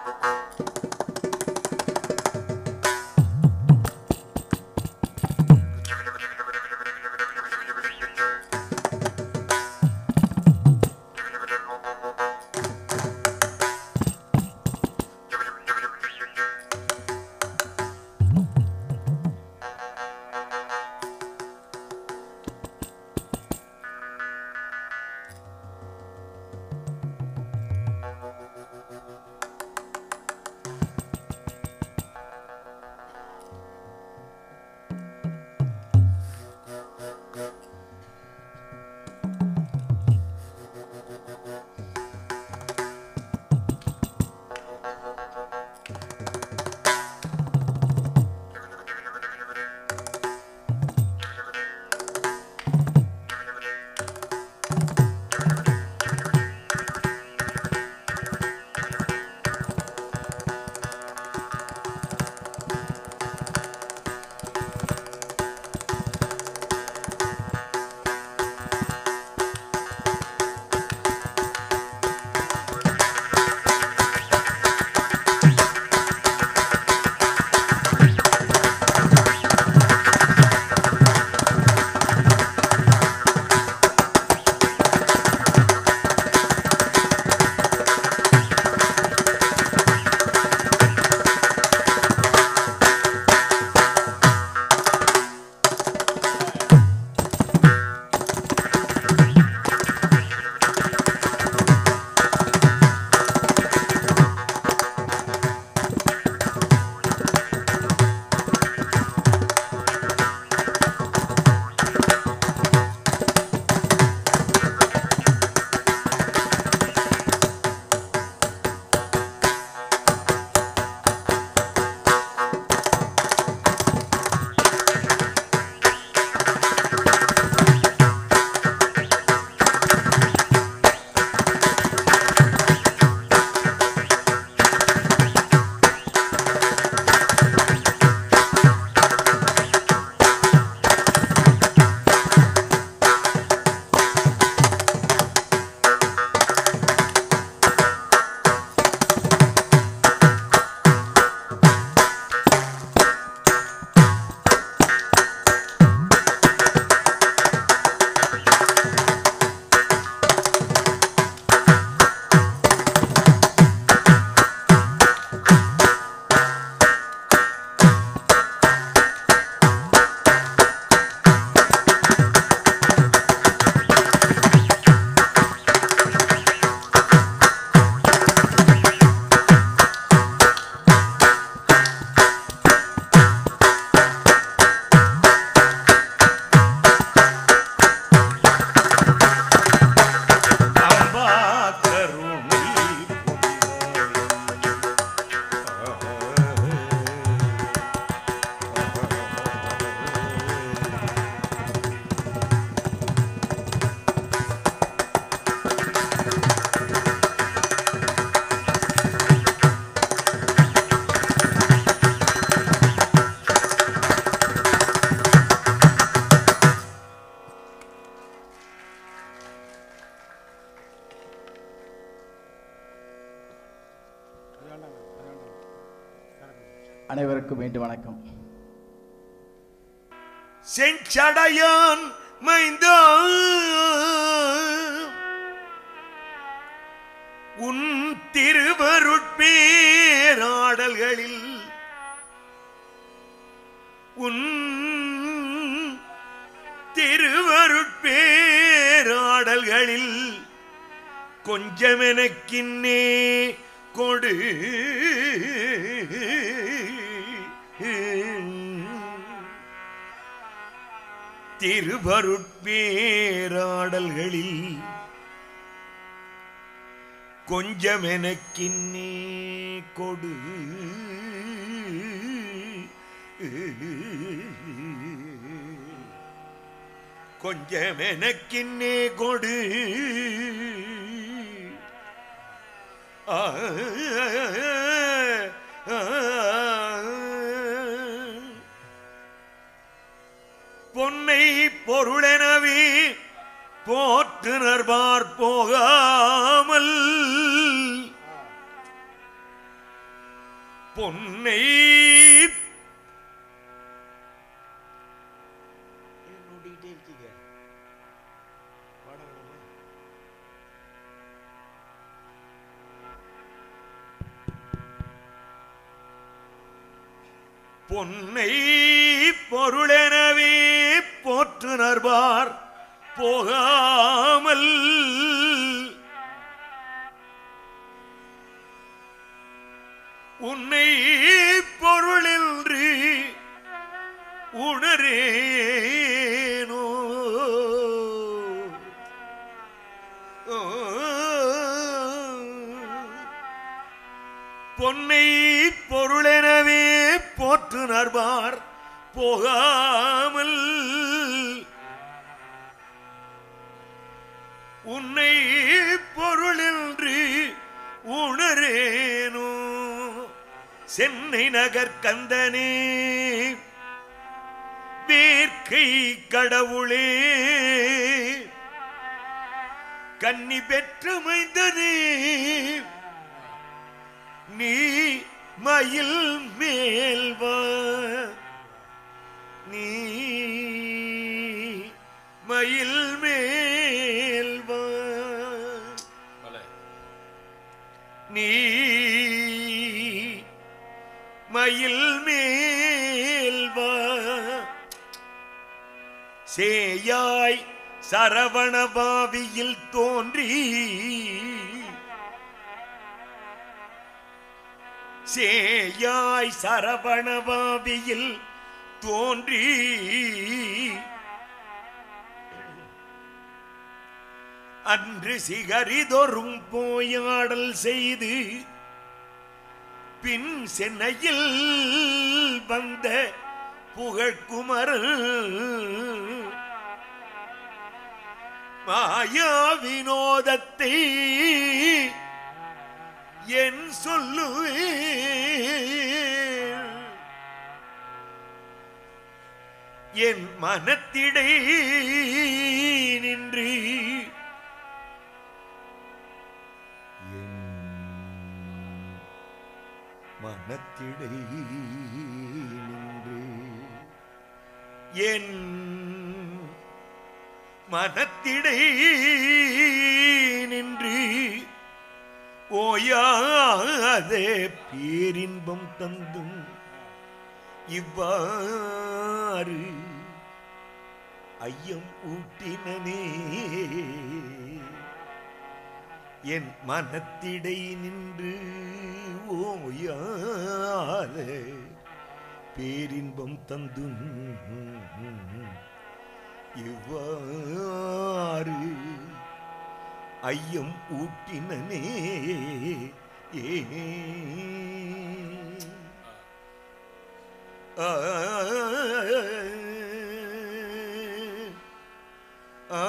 அனைவருக்கும் மீண்டும் வணக்கம் செஞ்சடையான் மைந்தா உன் திருவருட்பேராடல்களில் உன் திருவருட்பேராடல்களில் கொஞ்சமெனக்கின்னே கொடு திருவருட்பேராடல்களில் கொஞ்சமெனக்கின்னே கொடு கொஞ்சமெனக்கின்னே கொடு ஆ, ஆ, பொன்னை பொருளெனவே போற்றுனர்பார் போகாமல் பொன்னை நோட்டிக்கிட்டே இருக்கீங்க பாட வேணாமா? பொன்னை பொருளெனவே போற்றுணர்வார் போகாமல் உன்னை பொருளின்றி உணரேனோ ஓ. பொன்னை பொருளெனவே போற்றுணர்வார் போகாமல் உன்னை பொருளின்றி உணரேனோ சென்னை நகர் கந்தனே வேர்க்கை கடவுளே கன்னி பெற்று மைந்தனே நீ மயில் மேல் வா நீ மயில் மேல் வா நீ மயில் மேல் வா சேயாய் சரவணபாவியில் தோன்றி சேயாய் சரவணபாவியில் தோன்றி அன்று சிகரிதொரும் போயாடல் செய்து பின் சென்னையில் வந்த புகழ்குமரன் மாயா வினோதத்தை என் சொல்லுவேன் என் மனத்திடை நின்று என் மனத்திடை நின்று என் மனத்திடை நின்று ஓயாத பேரின்பம் தந்தும் இவ்வாறு ஐயம் ஊட்டினனே என் மனத்திடை நின்று ஓயாத பேரின்பம் தந்தும் இவ்வாறு ஐயம் ஊட்டினனே ஏ ஆ ஆ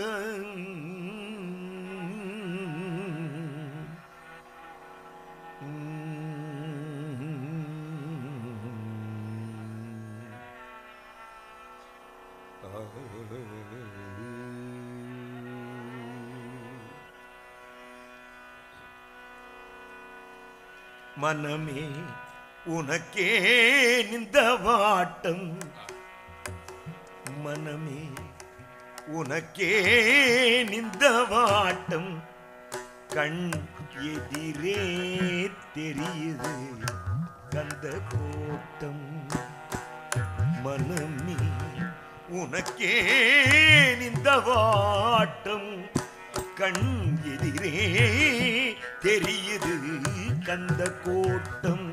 மனமே உனக்கே நிந்த வாட்டம் மனமே உனக்கே நிந்த வாட்டம் கண் எதிரே தெரியுது கந்த கோட்டம் மனமே உனக்கே நிந்த வாட்டம் கண் எதிரே தெரியுது கந்த கோட்டம்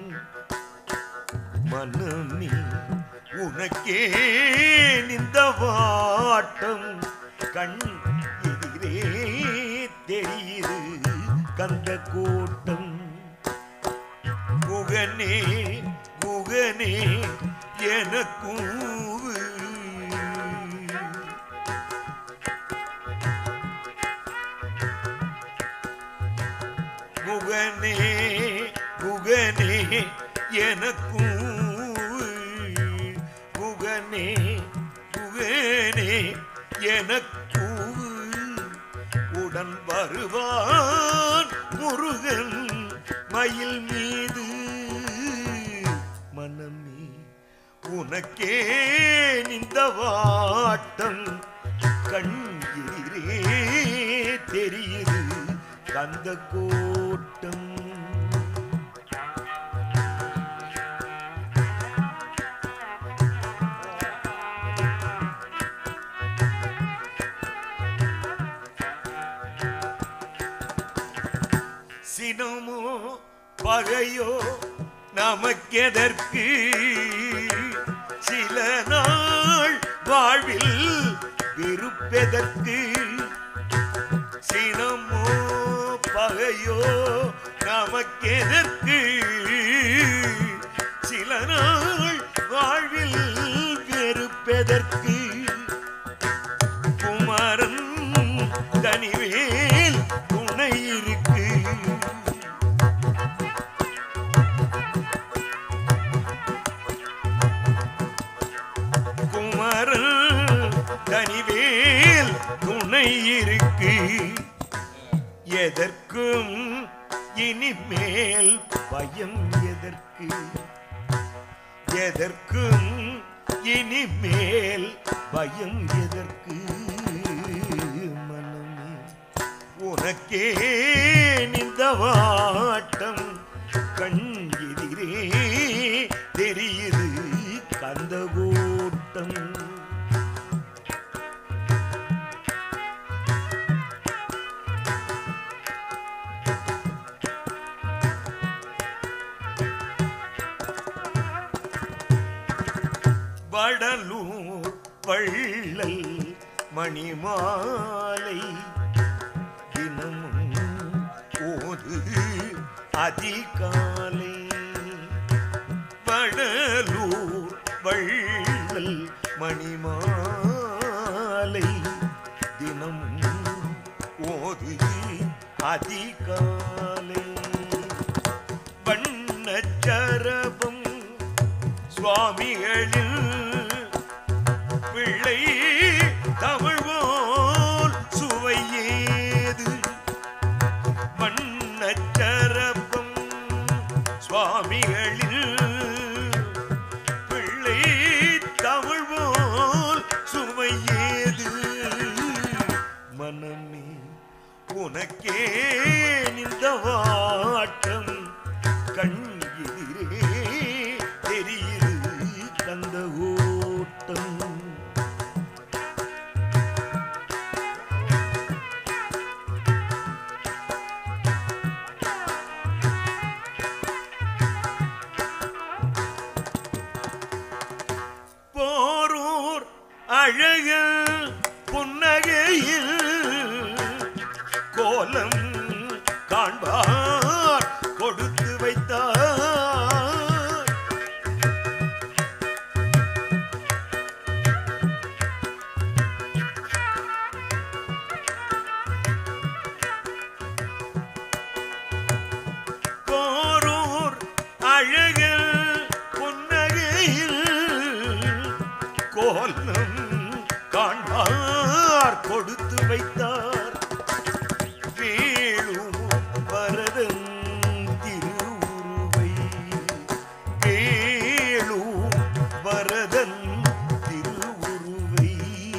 மனமே உனக்கே நிந்த வாட்டம் கண் எதிரே தெரியுது கந்த கோட்டம் முகனே முகனே எனக்கும் முகனே முகனே எனக்கும் முகனே முகனே எனக்கும் உடன் வருவான் முருகன் மயில் மீது உனக்கே இந்த வாட்டம் கண் எதிரே தெரியுது கந்த கோட்டம் சினமோ பகையோ நமக்கெதற்கு சில நாள் வாழ்வில் வெறுப்பெதற்கு சினமோ பகையோ நமக்கெதற்கு சில நாள் வாழ்வில் வெறுப்பெதற்கு குமரன் தனிவேல் துணை இருக்கு குமரன் தனிவேல் துணை இருக்கு எதற்கும் இனிமேல் பயம் எதற்கு எதற்கும் இனிமேல் பயம் எதற்கு மனமே உனக்கே நின்ற வாட்டம் கண் எதிரே தெரியுது கந்த கூட்டம் வடலூர் வள்ளல் மணிமாலை தினமும் ஓது அதிகாலை வடலூர் வள்ளல் மணிமாலை தினமும் ஓது அதிகாலை வண்ணச்சரபம் சுவாமிகளில் பிள்ளை தமிழ் போல் சுவையேது வண்ணச்சரபம் சுவாமிகளில் பிள்ளை தமிழ் போல் சுவையேது மனமே உனக்கே நின்ற வாட்டம் கண் எதிரே தெரியுது கந்த ஓட்டம் போரூர் அழக புன்னகையில் கோலம் காண்பார் கொடுத்து வைத்தார் போரூர் அழக புன்னகையில் கோலம் காண்பார் கொடுத்து வைத்தார் வேளும் வரதன் திருவுருவை வேளும் வரதன் திருவுருவை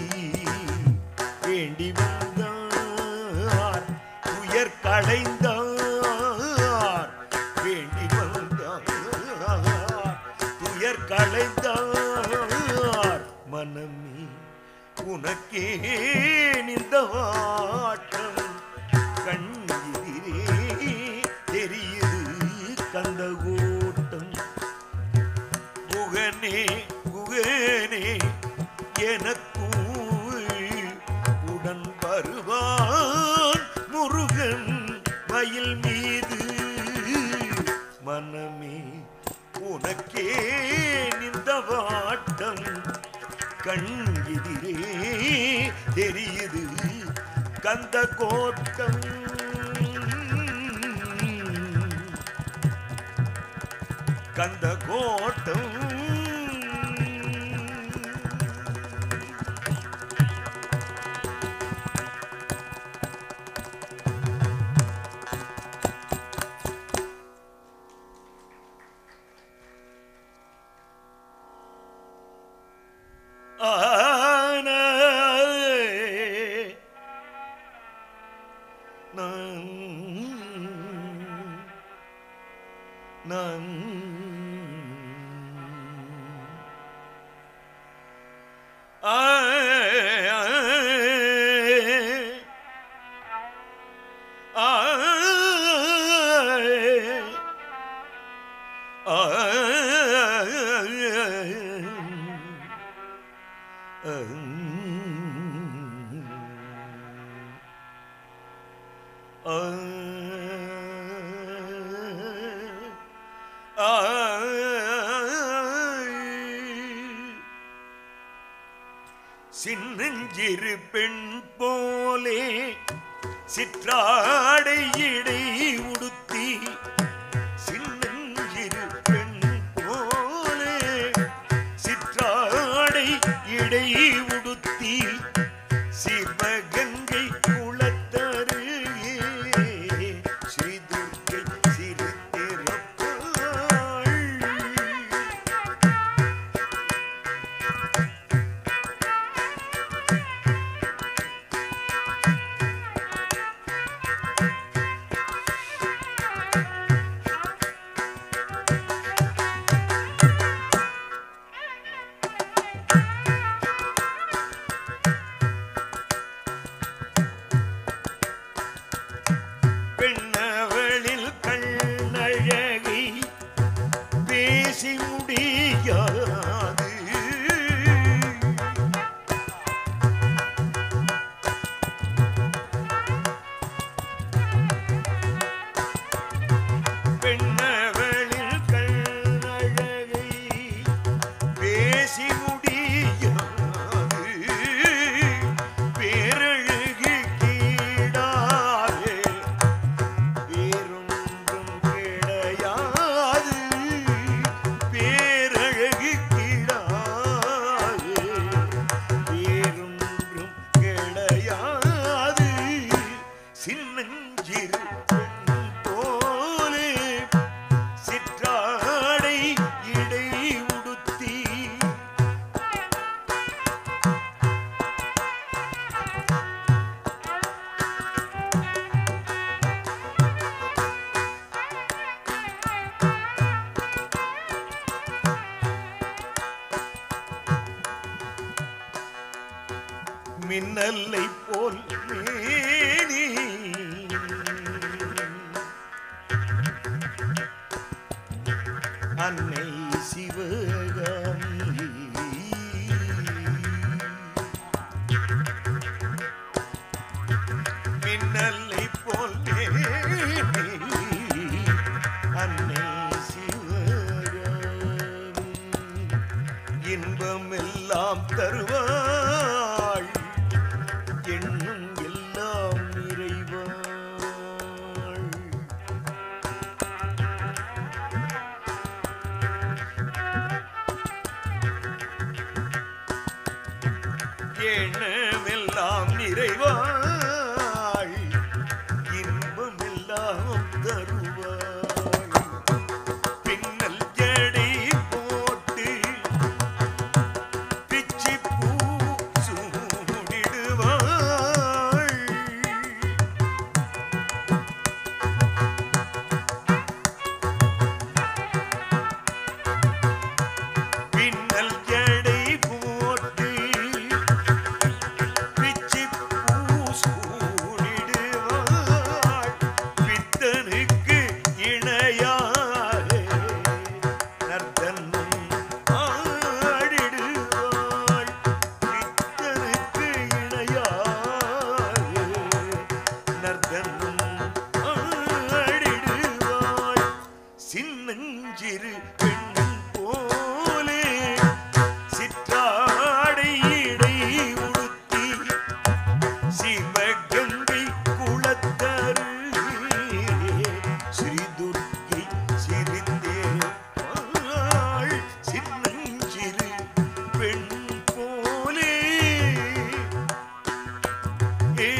வேண்டி வந்தார் உயர் களைந்தார் வேண்டி வந்தார் துயர் களைந்தார் மனமே உனக்கே நின்ற வாட்டம் கண் எதிரே தெரியுது கந்த கூட்டம் குகனே குகனே எனக்கும் உடன் வருவான் முருகன் மயில் மீது மனமே உனக்கே நின்ற வாட்டம் கண் எதிரே தெரியுது கந்த கோட்டம் கந்த கோட்டம் ஆன நான் நான் ஆ ஆ சின்னஞ்சிறு பெண் போலே சிற்றாடை இடை உடுத்தி சின்னஞ்சிறு பெண் போலே சிற்றாடை இடை உடுத்தி சிவகங்கை குளத்தருகே ஸ்ரீ துர்க்கை சிரித்திருப்பாள் பெண்ணவளில் கண்ணழகி பேசி முடியாது பெண்ணவளில் கண்ணழகி பேசி முடியாது பேரழகி கீடாதே வேறொன்றும் கிடையாது பேரழகி கிடாது வேறொன்றும் கிடையாது சின்னஞ்சிறு பெண் போலே சிற்றாடை இடை உடுத்தி மின்னலை போல் மேனி அன்னை சிவகாமி மின்னலை போல் மேனி அன்னை சிவகாமி இன்பமெல்லாம் தருவாள் எண்ணம் எல்லாம் நிறைவாள் எண்ணமெல்லாம் நிறைவாள் இன்பமெல்லாம் தருவாள் பின்னல் ஜடை போட்டு பிச்சி பூ சூடிடுவாள் பின்னல் ஜடை போட்டு பிச்சி பூ சூடிடுவாள் பித்தனுக்கு இணையாக நர்த்தனம் ஆடிடுவாள் பித்தனுக்கு இணையாக நர்த்தனம் ஆடிடுவாள் சின்னஞ்சிறு பெண் போலே சிற்றாடை இடை உடுத்தி சிவகங்கை குளத்தருகே ஸ்ரீ துர்க்கை சிரித்தேப்பாள் சின்னஞ்சிறு பெண் போலே ஏ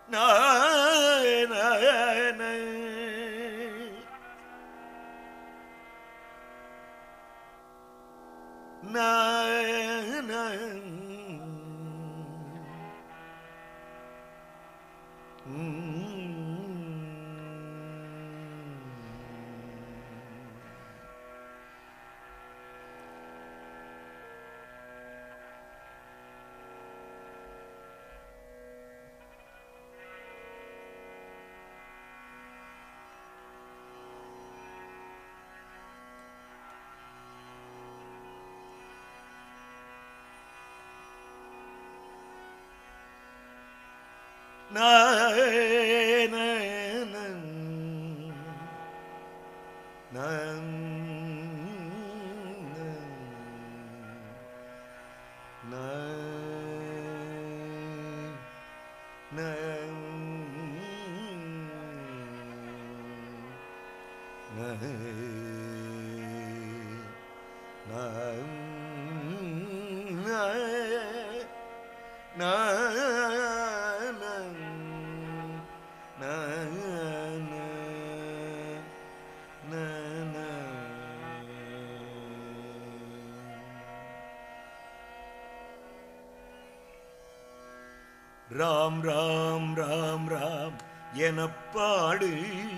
ராம் ராம் ராம் ராம் எனப்பாடு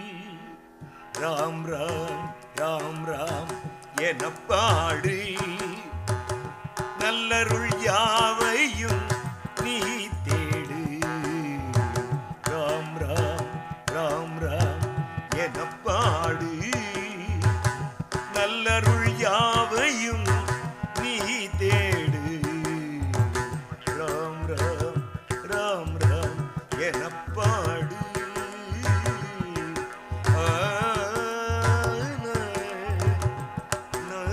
ராம் ராம் ராம் ராம் எனப்பாடு நல்லருள் யாவையும் நீ தேடு ராம் ராம் ராம் ராம் எனப்பாடு நல்லருள் யாவையும் நீ தேடு ராம் ராம் ராம் ராம் எனப்பாடு ஆ, நா, நா,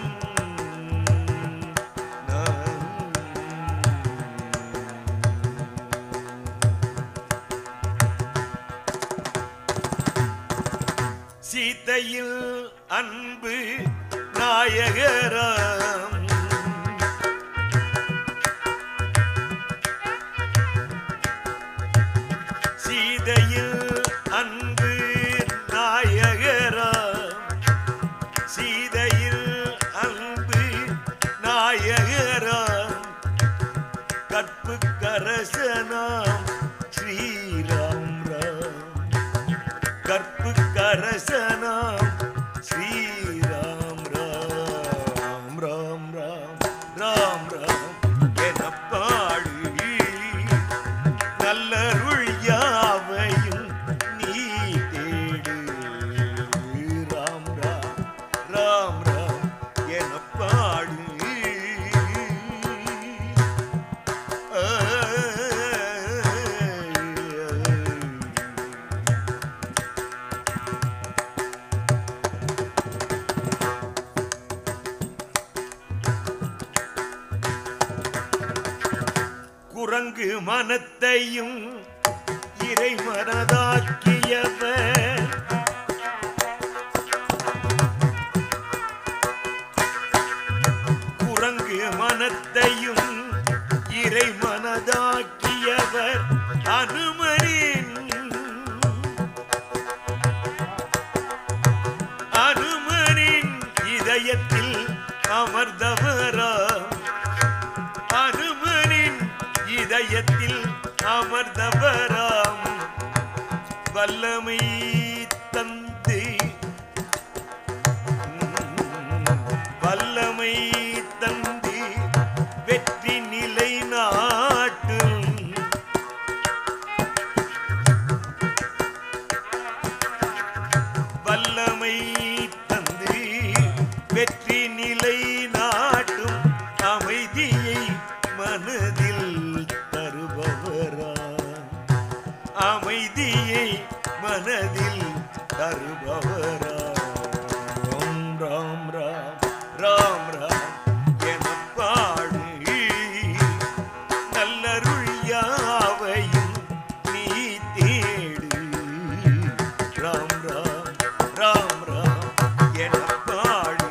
நா. சீதையில் அன்பு நாயகராம் சீதையில் அன்பு நாயகராம் சீதையில் அன்பு நாயகராம் கற்பு கரசனாம் ஸ்ரீராம் ராம் கற்பு கரசனாம் ஸ்ரீராம் ராம் ராம் ராம் ராம் ராம் எனப்பாடு நல்லருள் யாவையும் நீ தேடு ராம் ராம் ராம் ராம் எனப்பாடு குரங்கு மனத்தையும் இறை மனதாக்கியவர் குரங்கு மனத்தையும் இறை மனதாக்கியவர் அனுமனின் அனுமனின் இதயத்தில் அமர்ந்தவராம் அனுமனின் இதயத்தில் அமர்ந்தவராம் வல்லமை தந்து வல்லமை தந்து வெற்றி நிலை நாட்டும் வல்லமை தந்து வெற்றி நிலை நாட்டும் அமைதியை மனதில் தருபவரா அமைதியை மனதில் தருபவரா ராம் ராம் ராம் ராம் ராம் எனப்பாடு நல்லருள் யாவையும் நீ தேடு ராம் ராம் ராம் ராம் எனப்பாடு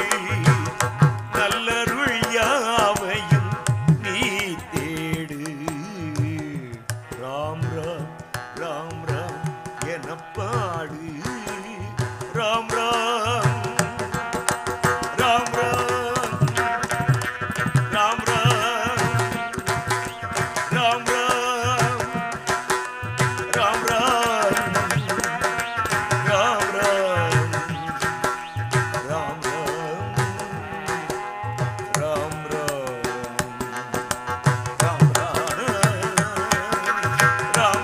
நல்லருள் யாவையும் நீ தேடு ராம் ராம் ராம் ராம் என பாடு ராம் ராம் ராம் ராம் ராம் ராம் ராம் ராம் ராம் ராம் ராம் ராம் ராம் ராம் ராம் ராம் ராம்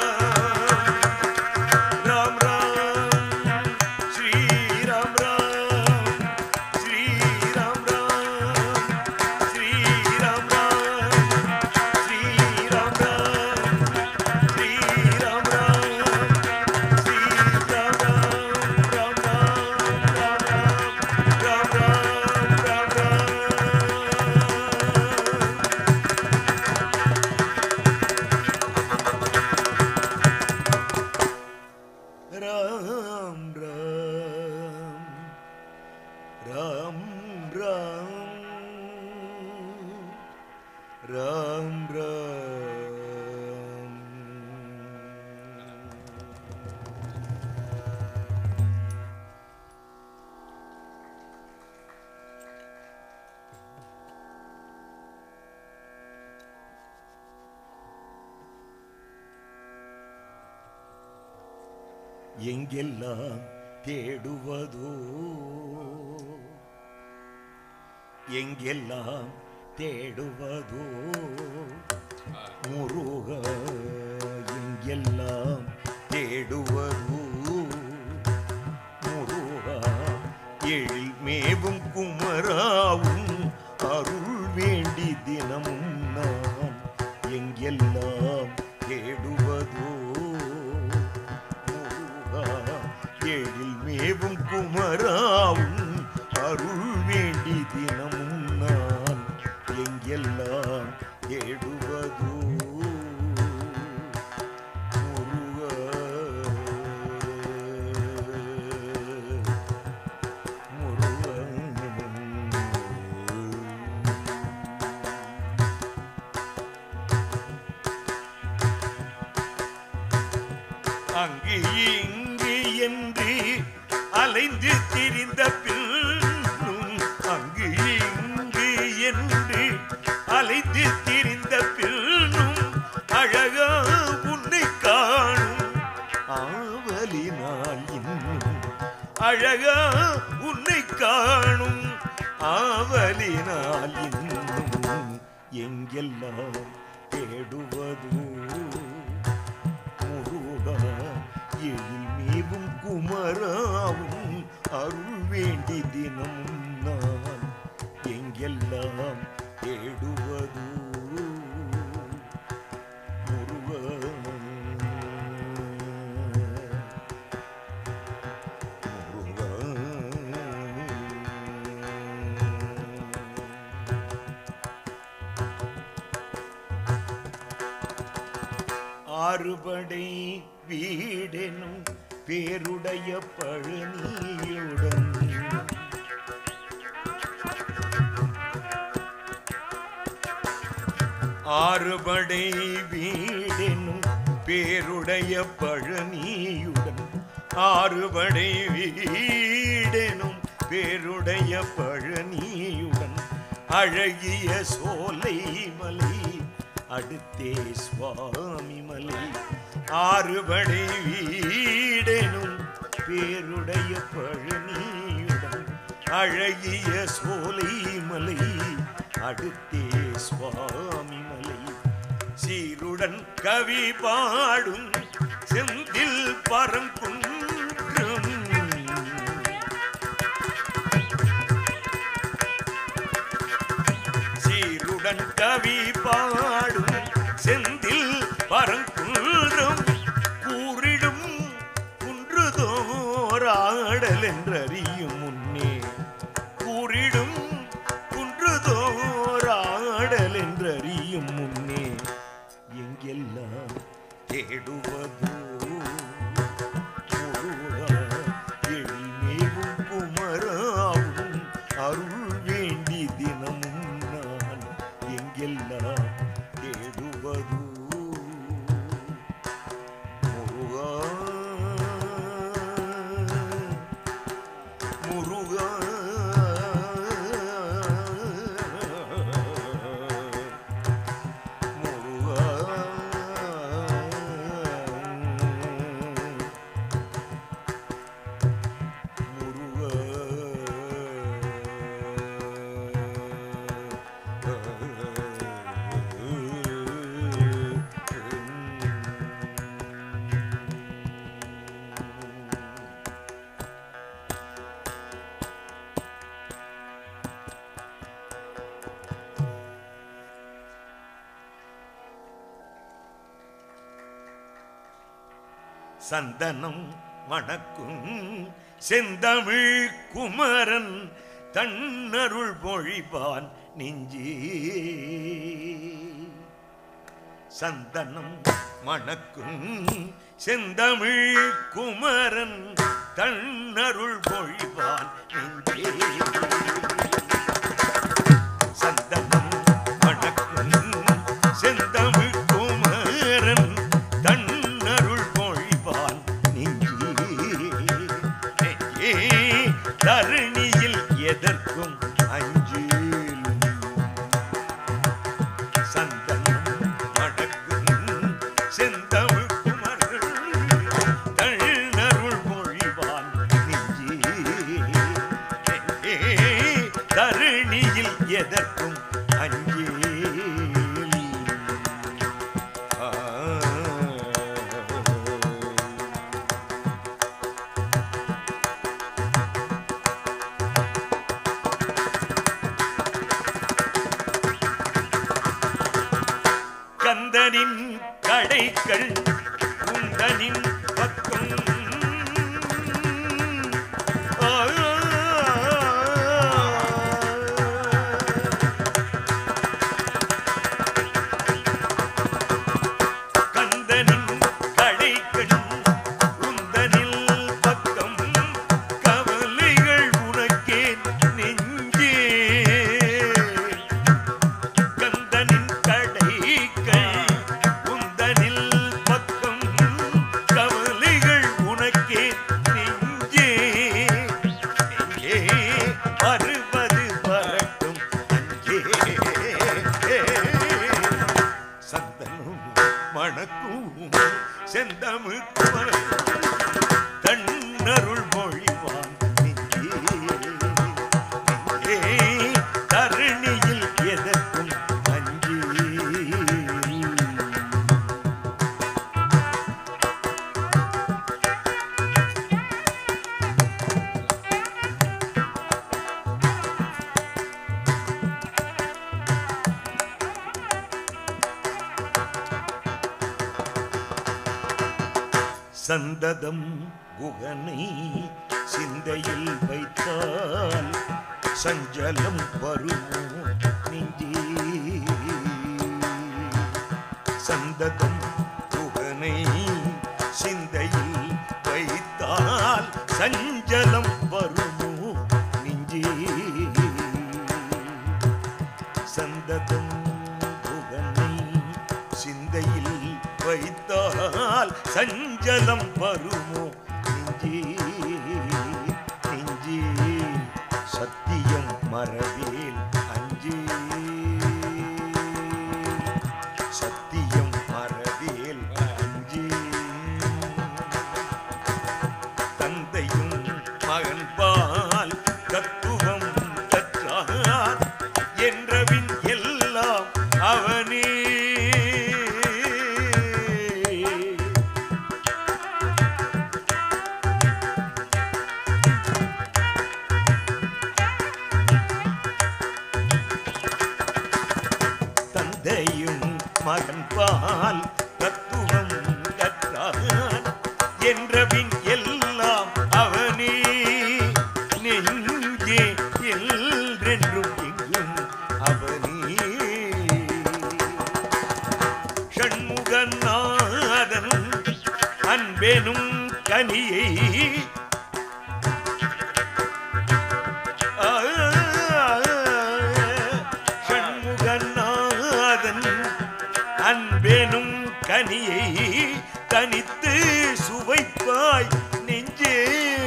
ராம் ராம் ஸ்ரீ ராம் ராம் ஸ்ரீ ராம் ராம் ஸ்ரீ ராம் ராம் ஸ்ரீ ராம் ராம் ஸ்ரீ ராம் ராம் ஸ்ரீ ராம் ராம் ராம் ராம் ராம் ராம் ராம் ராம் ராம் ராம் ராம் ராம் ராம் ராம் ராம் எங்கெல்லாம் தேடுவதோ எங்கெல்லாம் தேடுவதோ முருக எங்கெல்லாம் தேடுவதோ முருகா எழில் மேவும் குமராவும் அருள் வேண்டி தினமும் நான் எங்கெல்லாம் தேடுவதோ முருகா எழில் மேவும் குமராவும் அருள் வேண்டி தினமும் நான் எங்கெல்லாம் தேடுவதோ முருகா அங்கு இங்கு என்று அலைந்து திரிந்த பின்னும் அங்கு இங்கு என்று அலைந்து திரிந்த பின்னும் அழகா உன்னை காணும் ஆவலினால் இன்னும் அழகா உன்னை காணும் ஆவலினால் இன்னும் எங்கெல்லாம் தேடுவதோ முருகா எழில் மேவும் குமராவும் அருள் வேண்டி தினமும் நான் எங்கெல்லாம் தேடுவதோ முருகா ஆறுபடை வீடெனும் பேருடைய பழனியுடன் ஆறுபடை வீடெனும் பேருடைய பழனியுடன் ஆறுபடை வீடெனும் பேருடைய பழனியுடன் அழகிய சோலை மலை அடுத்தே சுவாமி மலை ஆறுபடை வீடெனும் பேருடைய பழனியுடன் அழகிய சோலை மலை அடுத்தே சுவாமி மலை சீருடன் கவி பாடும் செந்தில் பரங்குன்றம் சீருடன் கவி பாடும் செந்தில் பரங்குன்றம் கூறிடும் குன்றுதோராடல் என்றறியும் முன்னே கூறிடும் குன்றுதோராடல் என்றறியும் முன்னே எங்கெல்லாம் தேடுவதோ முருகா, எழில்மேவும் குமராவும் அருள் வேண்டி தினமும் நான் எங்கெல்லாம் தேடுவதோ சந்தனம் மணக்கும் செந்தமிழ் குமரன் தன்னருள் பொழிவான் நெஞ்சே சந்தனம் மணக்கும் செந்தமிழ் குமரன் தன்னருள் பொழிவான் நெஞ்சே சந்தனம் மணக்கும் செந்தமிழ் குமரன் தன்னருள் பொழிவான் நெஞ்சே நெஞ்சே தருணியில் எதற்கும் அஞ்சேலும் சந்தனம் மணக்கும் செந்தமிழ் குமரன் தன்னருள் பொழிவான் நெஞ்சே நெஞ்சே தருணியில் எதற்கும் அஞ்சேல் ஆ. கந்தனின் கடைகள் உந்தனின் பக்கம் ஆ. கந்தனின் கடைகள் உந்தனில் பக்கம் கவலைகள் உனக்கே நெஞ்சே கந்தனின் கடைகள் உந்தனில் பக்கம் கவலைகள் உனக்கே நெஞ்சே நெஞ்சே வருவது வரட்டும் அஞ்சே சந்தனும் மணக்கும் செந்தமிழ் குமரன் தன்னருள் மொழிவான் நெஞ்சே நெஞ்சே தருணியில் எதற்கும் அஞ்சே சந்ததம் குகனை சிந்தையில் வைத்தால் சஞ்சலம் வருமோ நெஞ்சே சந்ததம் குகனை சிந்தையில் வைத்தால் சஞ்சலம் வருமோ நெஞ்சே சந்ததம் புகனை சிந்தையில் வைத்தால் சஞ்சலம் வருமோ நெஞ்சே நெஞ்சே சத்தியம் மறவேல் அஞ்சே சத்தியம் மறவேல் அஞ்சே தந்தையும் மகன் பால் தத்துவம் கற்றார் என்றவின் எல்லாம் அவனே தந்தையும் மகன் பால் தத்துவம் கற்றார் என்றபின் எல்லாம் அவனே நெஞ்சே என்றென்றும் எங்கும் அவனே ஷண்முகநாதன் அன்பெனும் கனியை ஷண்முகநாதன் அன்பெனும் கனியை தனித்து சுவைப்பாய் நெஞ்சே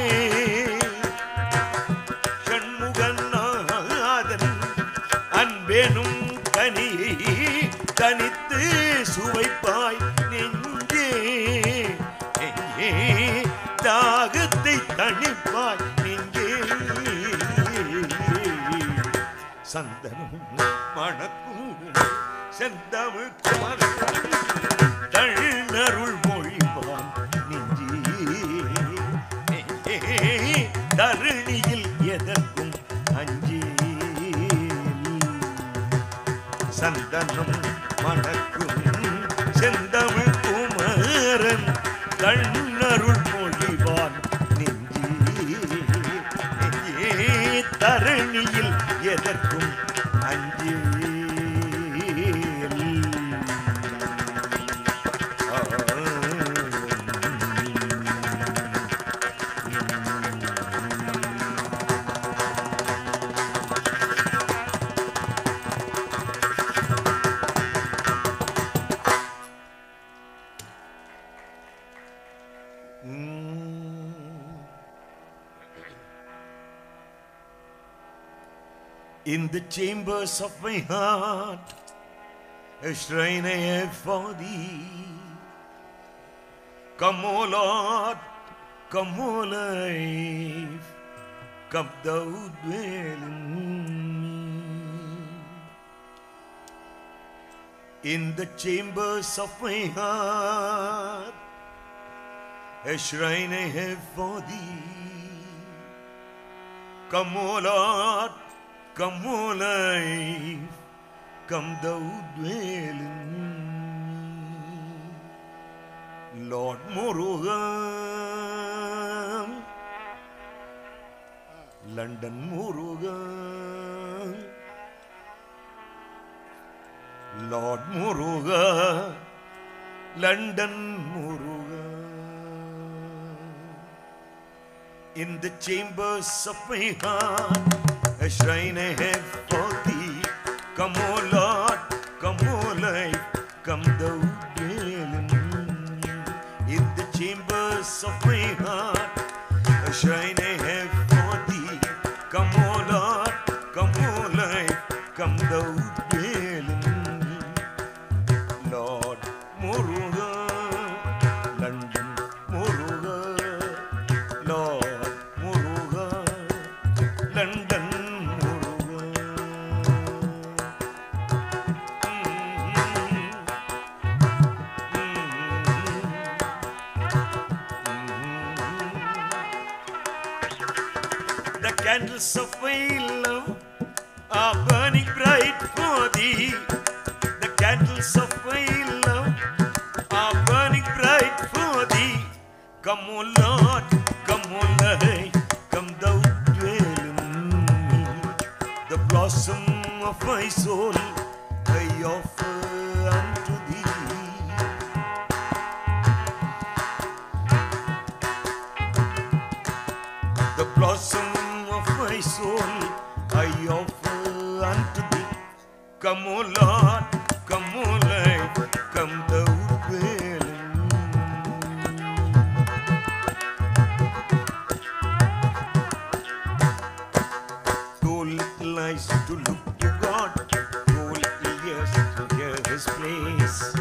ஷண்முகநாதன் அன்பெனும் கனியை தனித்து சுவைப்பாய் நெஞ்சே நெஞ்சே தாகத்தை தணிப்பாய் நெஞ்சே சந்தனம் மணக்கும் செந்தமிழ் குமரன் தழுநருள் மொழிவான் நெஞ்சே நெஞ்சே தருணியில் எதற்கும் அஞ்சேல் சந்தனம் மணக்கும் செந்தமிழ் குமரன் தன்னருள் மொழிவான் நெஞ்சே நெஞ்சே தரணியில் எதற்கும் அஞ்சேல் In the chambers of my heart, a shrine I have for thee. Come, O Lord, come, O life, come thou dwell in me. In the chambers of my heart, a shrine I have for thee. Come, O Lord, come, O life, come thou dwell in me. Lord Murugan, London Murugan, Lord Murugan, London Murugan. In the chambers of my heart, a shrine I have for thee. Come, O Lord, come, O life, come thou dwell in me. In the chambers of my heart, a shrine I have for thee. Come, O Lord, come, O life, come thou dwell in me. Lord Muruga, London Muruga, Lord Muruga, London Muruga. The candles of my love are burning bright for thee. The candles of my love are burning bright for thee. Come, O Lord, come, O Lord, come thou dwell in me. The blossom of my soul I offer unto thee. the blossom of my soul I offer unto thee. Come, O Lord, come, O Lord, come thou dwell in me. Two little eyes to look to God, two little ears to hear His place.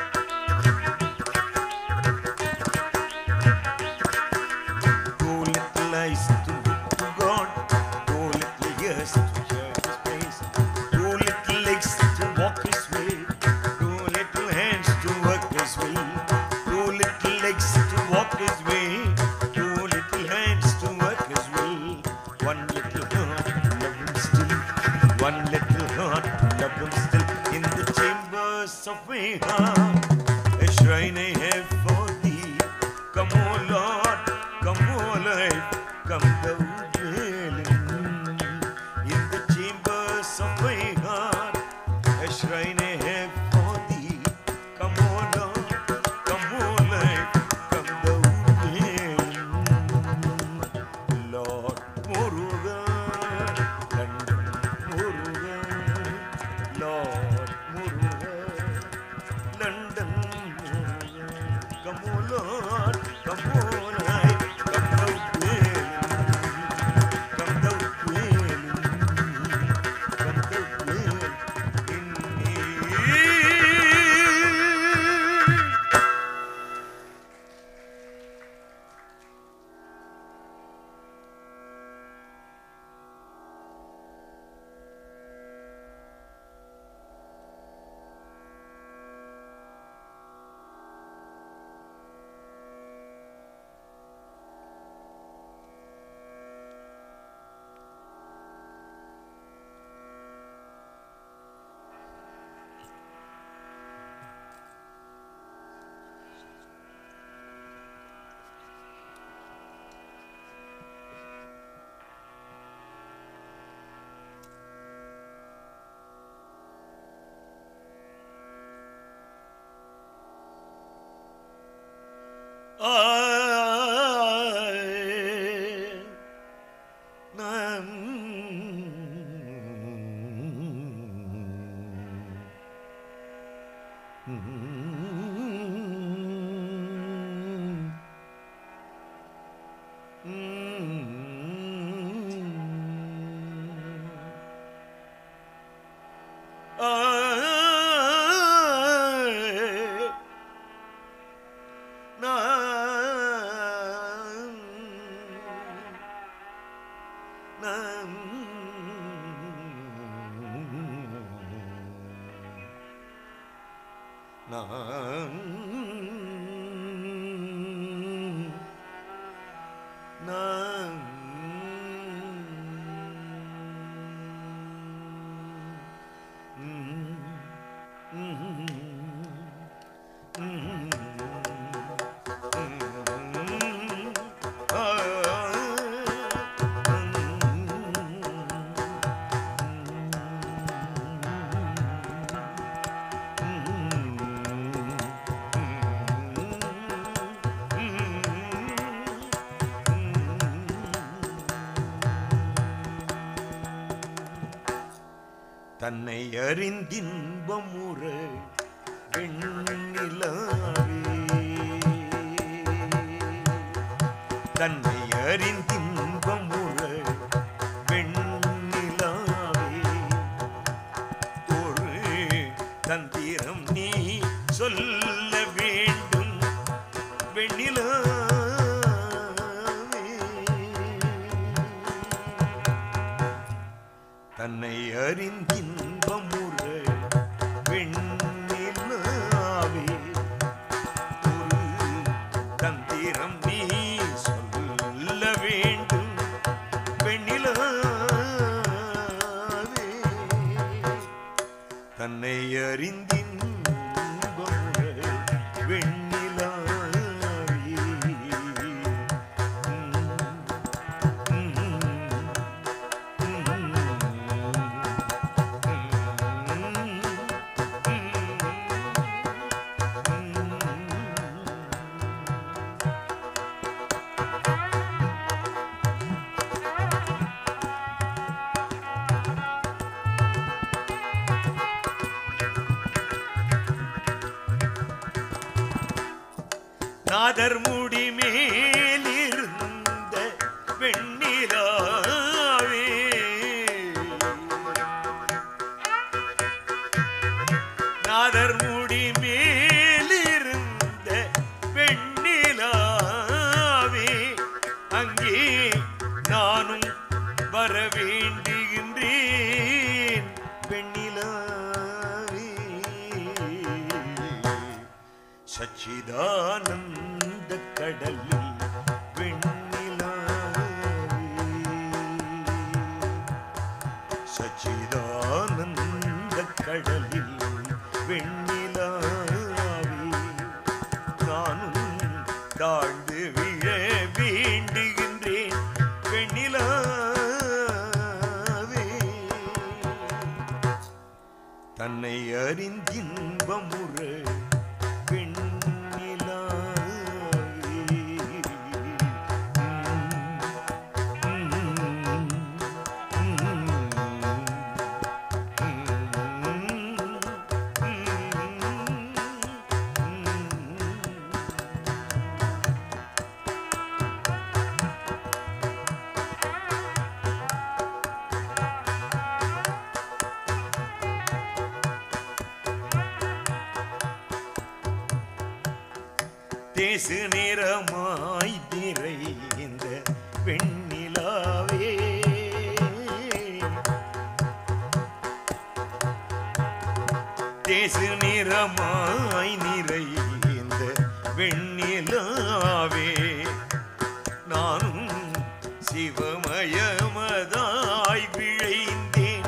Two little eyes to look to God, two little ears to hear His praise, two little legs to walk His way, two little hands to work His will, two little legs to walk His way, two little hands to work His will, one little heart to love Him still, one little heart to love Him still in the chambers of my heart, a shrine I have for thee. Come, O Lord, come, O life, come thou dwell in me. In the chambers of my heart, a shrine I have for thee. Come, O Lord, come, O life, come thou dwell in me. Lord Muruga, London Muruga, Lord Muruga, London Muruga. Come, O Lord, come, O life, come thou dwell in me. Come thou dwell in me. Come thou dwell in me. நம் தன்னை அறிந்தின்பமுற வெண்ணிலாவே தன்னை அறிந்தின்பமுற வெண்ணிலாவே ஒரு தந்திரம் நீ சொல்ல வேண்டும் வெண்ணிலாவே தன்னை அறிந்தின்பமுற வெண்ணிலாவே ஒரு தந்திரம் நீ சொல்ல வேண்டும் வெண்ணிலாவே தன்னை அறிந்தின்பமுற வெண்ணிலாவே ம், ம். நாதர் முடி மேலிருந்த வெண்ணிலாவே நாதர் முடி மேலிருந்த வெண்ணிலாவே அங்கே நானும் வர வேண்டுகின்றேன் வெண்ணிலாவே சச்சிதானந்த கடலில் வெண்ணிலாவே சச்சிதானந்த கடலில் வெண்ணிலாவே நானும் தாழ்ந்து விழ வேண்டுகின்றேன் வெண்ணிலாவே தன்னை அறிந்தின்பமுற தேசு நிறமாய் நிறைந்த வெண்ணிலாவே தேசு நிறமாய் நிறைந்த வெண்ணிலாவே நானும் சிவமயமதாய் விழைந்தேன்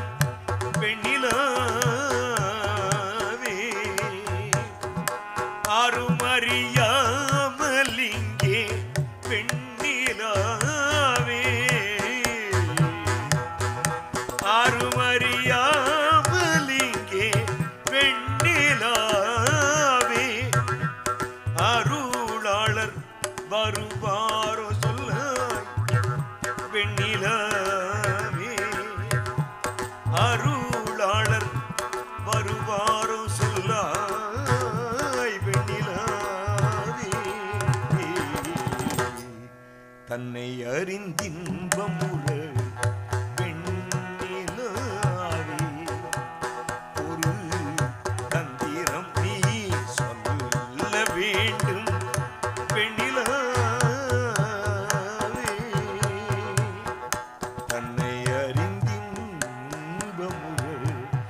வெண்ணிலாவே அருமறியாமல் இங்கே பெண்ணிலாவே அருமறியாமல் இங்கே பெண்ணிலாவே அருளாளர் வருவாரோ சொல்லாய் வெண்ணிலாவே அருளாளர் வருவாரோ சொல்லாய் வெண்ணிலாவே தன்னை அறிந்தின்பமுற வெண்ணிலாவே ஒரு தந்திரம் நீ சொல்ல வேண்டும் வெண்ணிலாவே தன்னை அறிந்தின்பமுற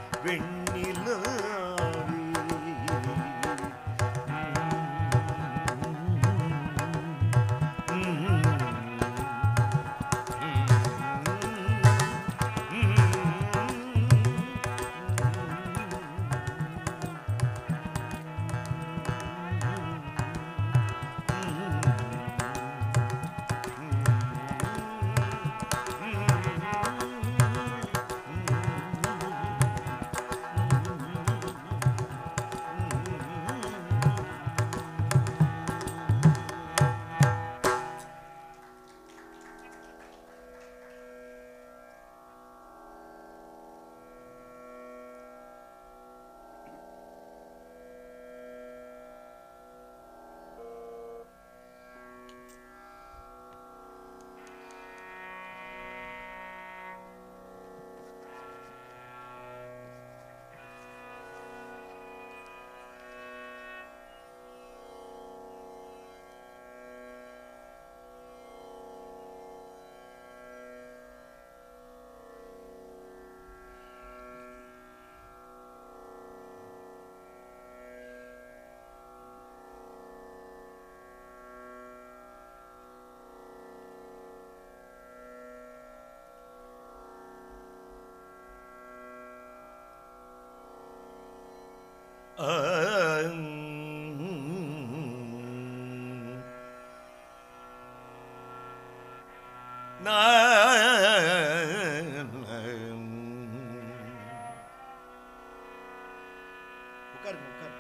உட்காருங்க உட்காருங்க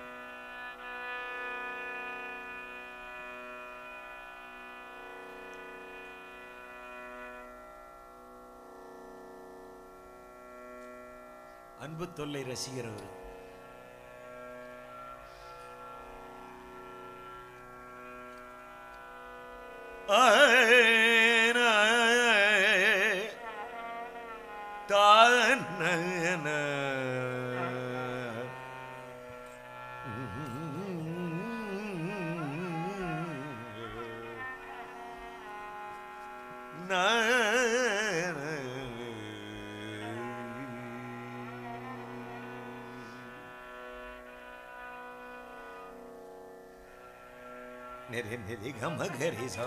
அன்பு தொல்லை ரசிகர் அவர் நிறை நிறை கமகரி சா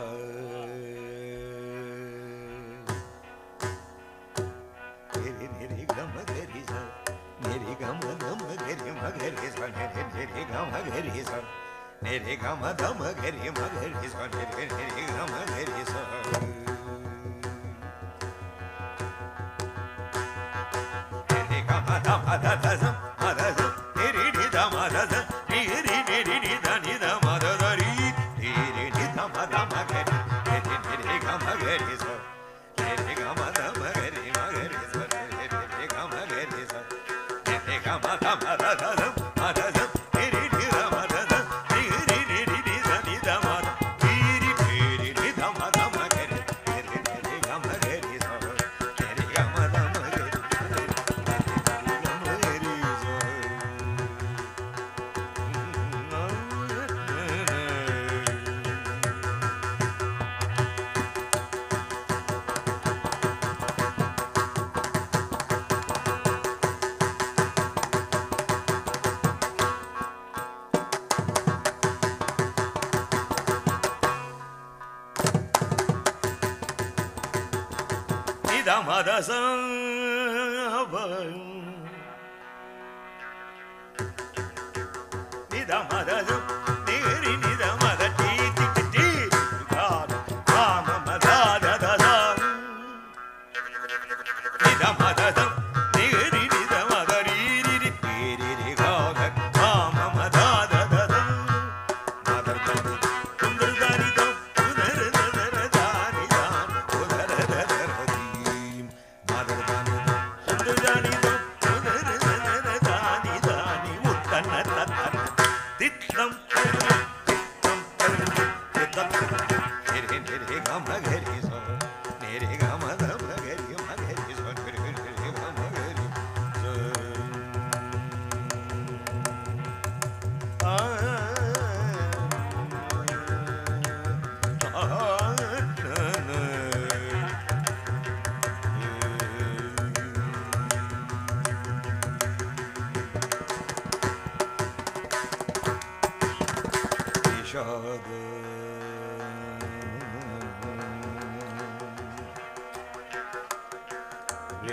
நிறை நிறை கமகரி சா நிறை கம கமகரி மகரி சா நிறை நிறை கமகரி சா நிறை கம கமகரி மகரி சா நிறை நிறை கமகரி சா நிறை கம தம ததசம் மதசம் நிறை நி தம தசம் நிறை நிறை நி தனி தம ததரி நிறை நி தம தமகரி நிறை நிறை கமகரி சா நிறை கம தமகரி மகரி சா நிறை நிறை கமகரி சா நிறை கம தம ததசம் மதசம் நிறை நி தம தசம் நிறை நிறை நி தனி தம நிறை நிறை நி தம தமகரி நிறை நிறை கமகரி சா நிறை கம தமகரி நிதமதம் நிகரி நிதமத டீ டிக்கு டீ காத காமமதாதததம் நிதமதம் நிகரி நிதமத ரீரிரி பீரிரி காத காமமதாதததம் மதர்தம் குந்தர்தாரிதம்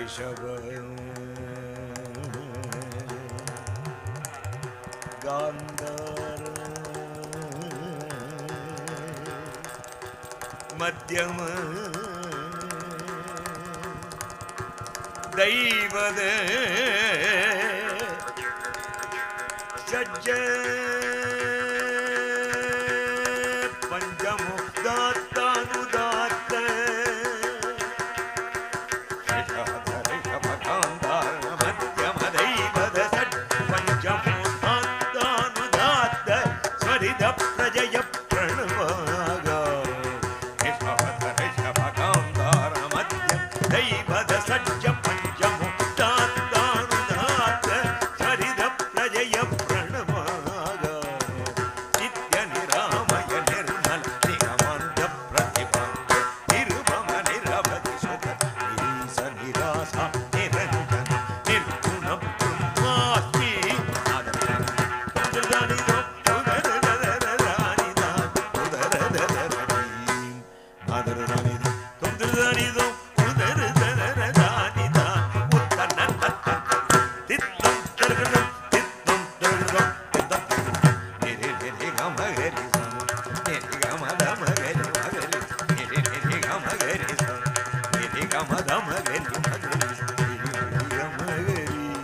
ரிஷப காந்தார மத்தியம தெய்வத சஜ்ஜ பஞ்சமுதாத்தானுதாத்த மத்தியமதைவத சட் பஞ்சமுதாத்தானுதாத்த ஸ்வரித பிரஜய பிரணவாக தெய்வத சஜ்ஜ பஞ்சமுதாத்தானுதாத்த ஸ்வரித பிரஜய பிரணவாக நித்ய நிராமய நிர்மல் நிகமாந்த பிரதிபந்த நிருபம நிரவதி சுக நிரீச நிராசா நிரஞ்சன நிர்குண பிரம்மாஸ்மி அதனம் குதரதனிதோ குதரதரதரனிதா குதரதரதரீம் அதரதனிதோ குதரதனிதோ குதரதரதரனிதா உத்தனத்தத்த தித்தம் தருகம் தித்தம் தருகம் தித்தம் நிரி நிரி கமகரி சம் நிரி கமத மகரி மகரி நிரி நிரி கமகரி சம் நிரி கமத மகரி மகரி நிரி நிரி கமகரி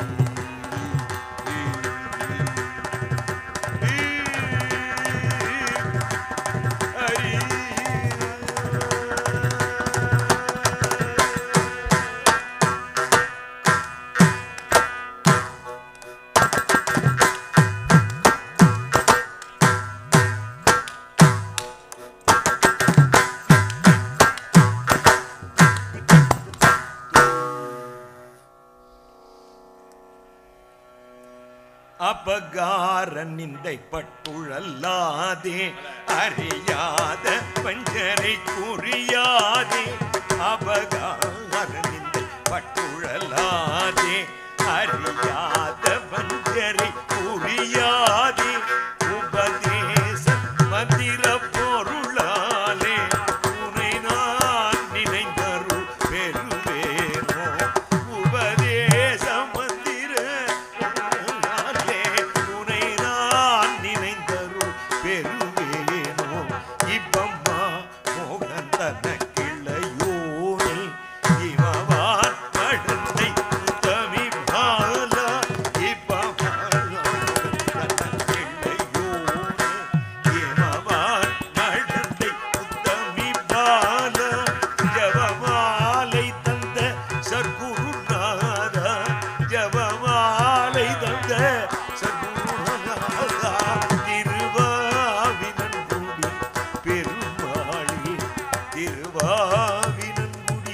அபகார நிந்தை பட்டுழல்லாதே அறியாத பஞ்சரை புரியாதே அபகார நிந்தை பட்டுழலாதே அறியாத பஞ்சரை புரியாதே உபதேச மந்திர பொருளாலே உனை நான் நினைந்தருள் பெறுவேனோ உபதேச மந்திர பொருளாலே உனை நான் நினைந்தருள் பெறுவேனோ இப்பம்மா மோகந்தன கிளையோனே இவவான் மடந்தை உத்தமி பாலா இப்பம்மா மோகந்தன கிளையோனே இவவான் மடந்தை உத்தமி பாலா ஜபமாலை தந்த சர்க்குருநாதா ஜபமாலை தந்த சர்க்குருநாதா திருவாவினன்குடி பெருமாளி திருவாவினன்குடி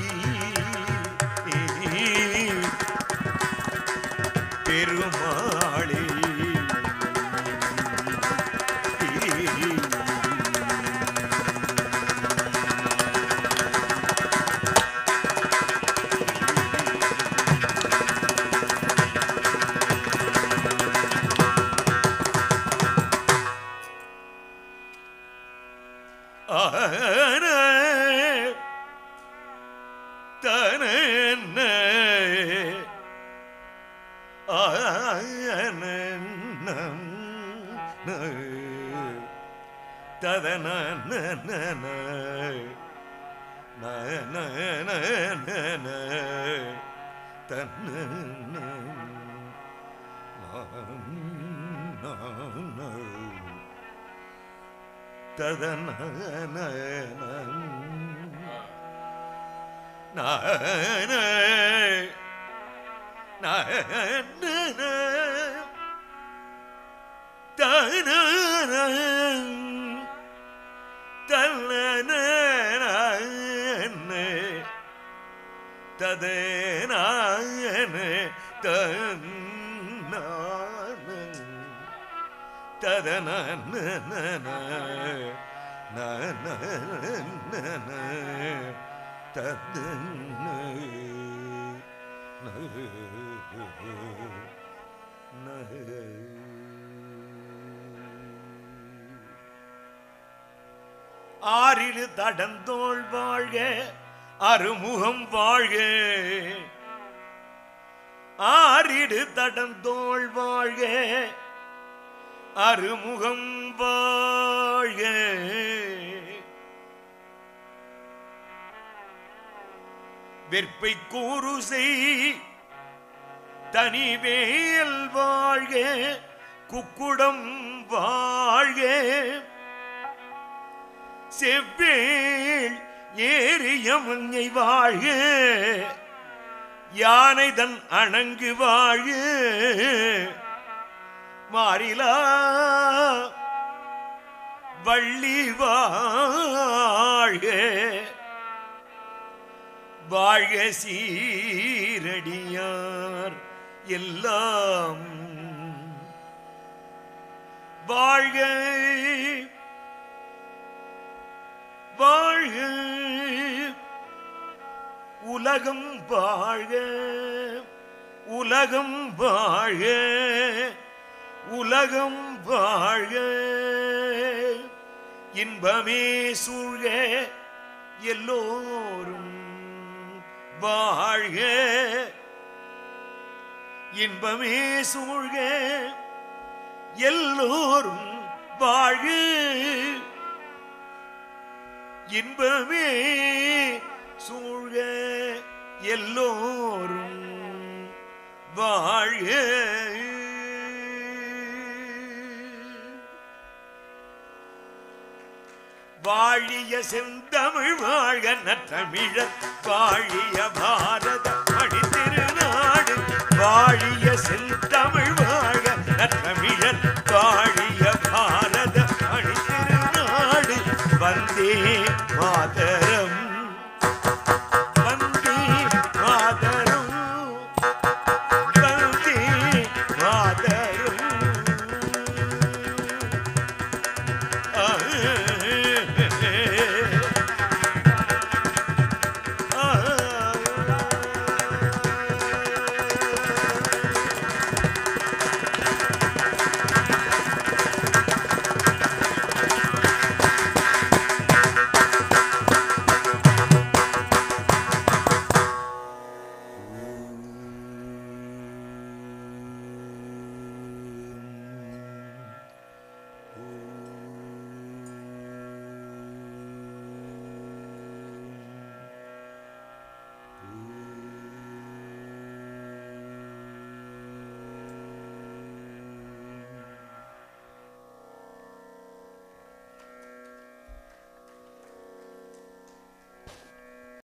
பெருமாளி ஆறிரு தடந்தோள் வாழ்க அருமுகம் வாழ்க ஆறிடு தடந்தோள் வாழ்க அருமுகம் வாழ்க வெற்பை கூறு செய் தனிவேல் வாழ்க குக்குடம் வாழ்க செவ்வேள் ஏறியமங்கை வாழ்க யானை தன் அணங்கு வாழ்க மாறிலா வள்ளி வாழ்க வாழ்க சீரடியார் எல்லாம் வாழ்க வாழ்க உலகம் வாழ்க உலகம் வாழ்க உலகம் வாழ்க இன்பமே சூழ்க எல்லோரும் வாழ்க இன்பமே சூழ்க எல்லோரும் வாழ்க இன்பமே சூழ்க எல்லோரும் வாழ்க வாழிய செந்தமிழ் வாழ்க நற்றமிழர் வாழிய பாரத மணி திருநாடு வாழிய செந்தமிழ் வாழ்க நற்றமிழர் வாழிய பாரத மணி திருநாடு வந்தே மாதர